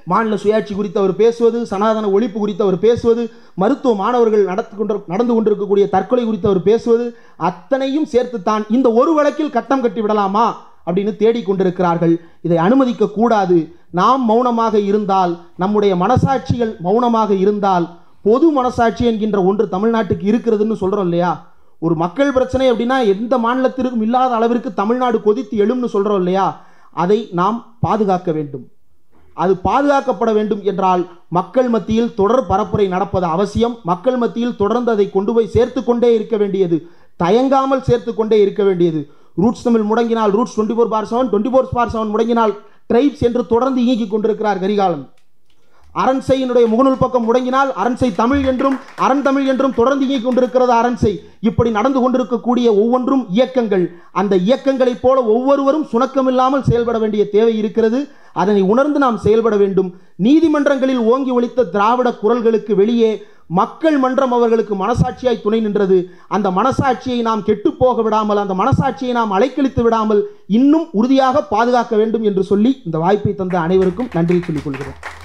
S1: மாநில சுயாட்சி குறித்து அவர் பேசுவது சனாதன ஒழிப்பு குறித்து அவர் பேசுவது மருத்துவ மாணவர்கள் நடத்து கொண்டு நடந்து கொண்டிருக்கக்கூடிய தற்கொலை குறித்து அவர் பேசுவது அத்தனையும் சேர்த்து தான் இந்த ஒரு வழக்கில் கட்டம் கட்டி விடலாமா அப்படின்னு தேடிக்கொண்டிருக்கிறார்கள் இதை அனுமதிக்க கூடாது நாம் மௌனமாக இருந்தால் நம்முடைய மனசாட்சிகள் மௌனமாக இருந்தால் பொது மனசாட்சி என்கின்ற ஒன்று தமிழ்நாட்டுக்கு இருக்கிறதுன்னு சொல்றோம் இல்லையா ஒரு மக்கள் பிரச்சனை அப்படின்னா எந்த மாநிலத்திற்கும் இல்லாத அளவிற்கு தமிழ்நாடு கொதித்து எழும்னு சொல்றோம் இல்லையா அதை நாம் பாதுகாக்க வேண்டும் அது பாதுகாக்கப்பட வேண்டும் என்றால் மக்கள் மத்தியில் தொடர் பரப்புரை நடப்பது அவசியம் மக்கள் மத்தியில் தொடர்ந்து அதை கொண்டு போய் சேர்த்து கொண்டே இருக்க வேண்டியது தயங்காமல் சேர்த்து கொண்டே இருக்க வேண்டியது ரூட்ஸ் தமிழ் முடங்கினால் roots twenty four bar seven twenty four bar seven முடங்கினால் ட்ரைப்ஸ் என்று தொடர்ந்து இயங்கிக் கொண்டிருக்கிறார் கரிகாலன் அரண்சையினுடைய முகநூல் பக்கம் முடங்கினால் அரண்சை தமிழ் என்றும் அரண் தமிழ் என்றும் தொடர்ந்து இயங்கிக் கொண்டிருக்கிறது அரண்சை இப்படி நடந்து கொண்டிருக்கக்கூடிய ஒவ்வொன்றும் இயக்கங்கள் அந்த இயக்கங்களைப் போல ஒவ்வொருவரும் சுணக்கமில்லாமல் செயல்பட வேண்டிய தேவை இருக்கிறது அதனை உணர்ந்து நாம் செயல்பட வேண்டும் நீதிமன்றங்களில் ஓங்கி ஒலித்த திராவிட குரல்களுக்கு வெளியே மக்கள் மன்றம் அவர்களுக்கு மனசாட்சியாய் துணை நின்றது அந்த மனசாட்சியை நாம் கெட்டு போக விடாமல் அந்த மனசாட்சியை நாம் அலைக்கழித்து விடாமல் இன்னும் உறுதியாக பாதுகாக்க வேண்டும் என்று சொல்லி இந்த வாய்ப்பை தந்த அனைவருக்கும் நன்றி சொல்லிக் கொள்கிறேன்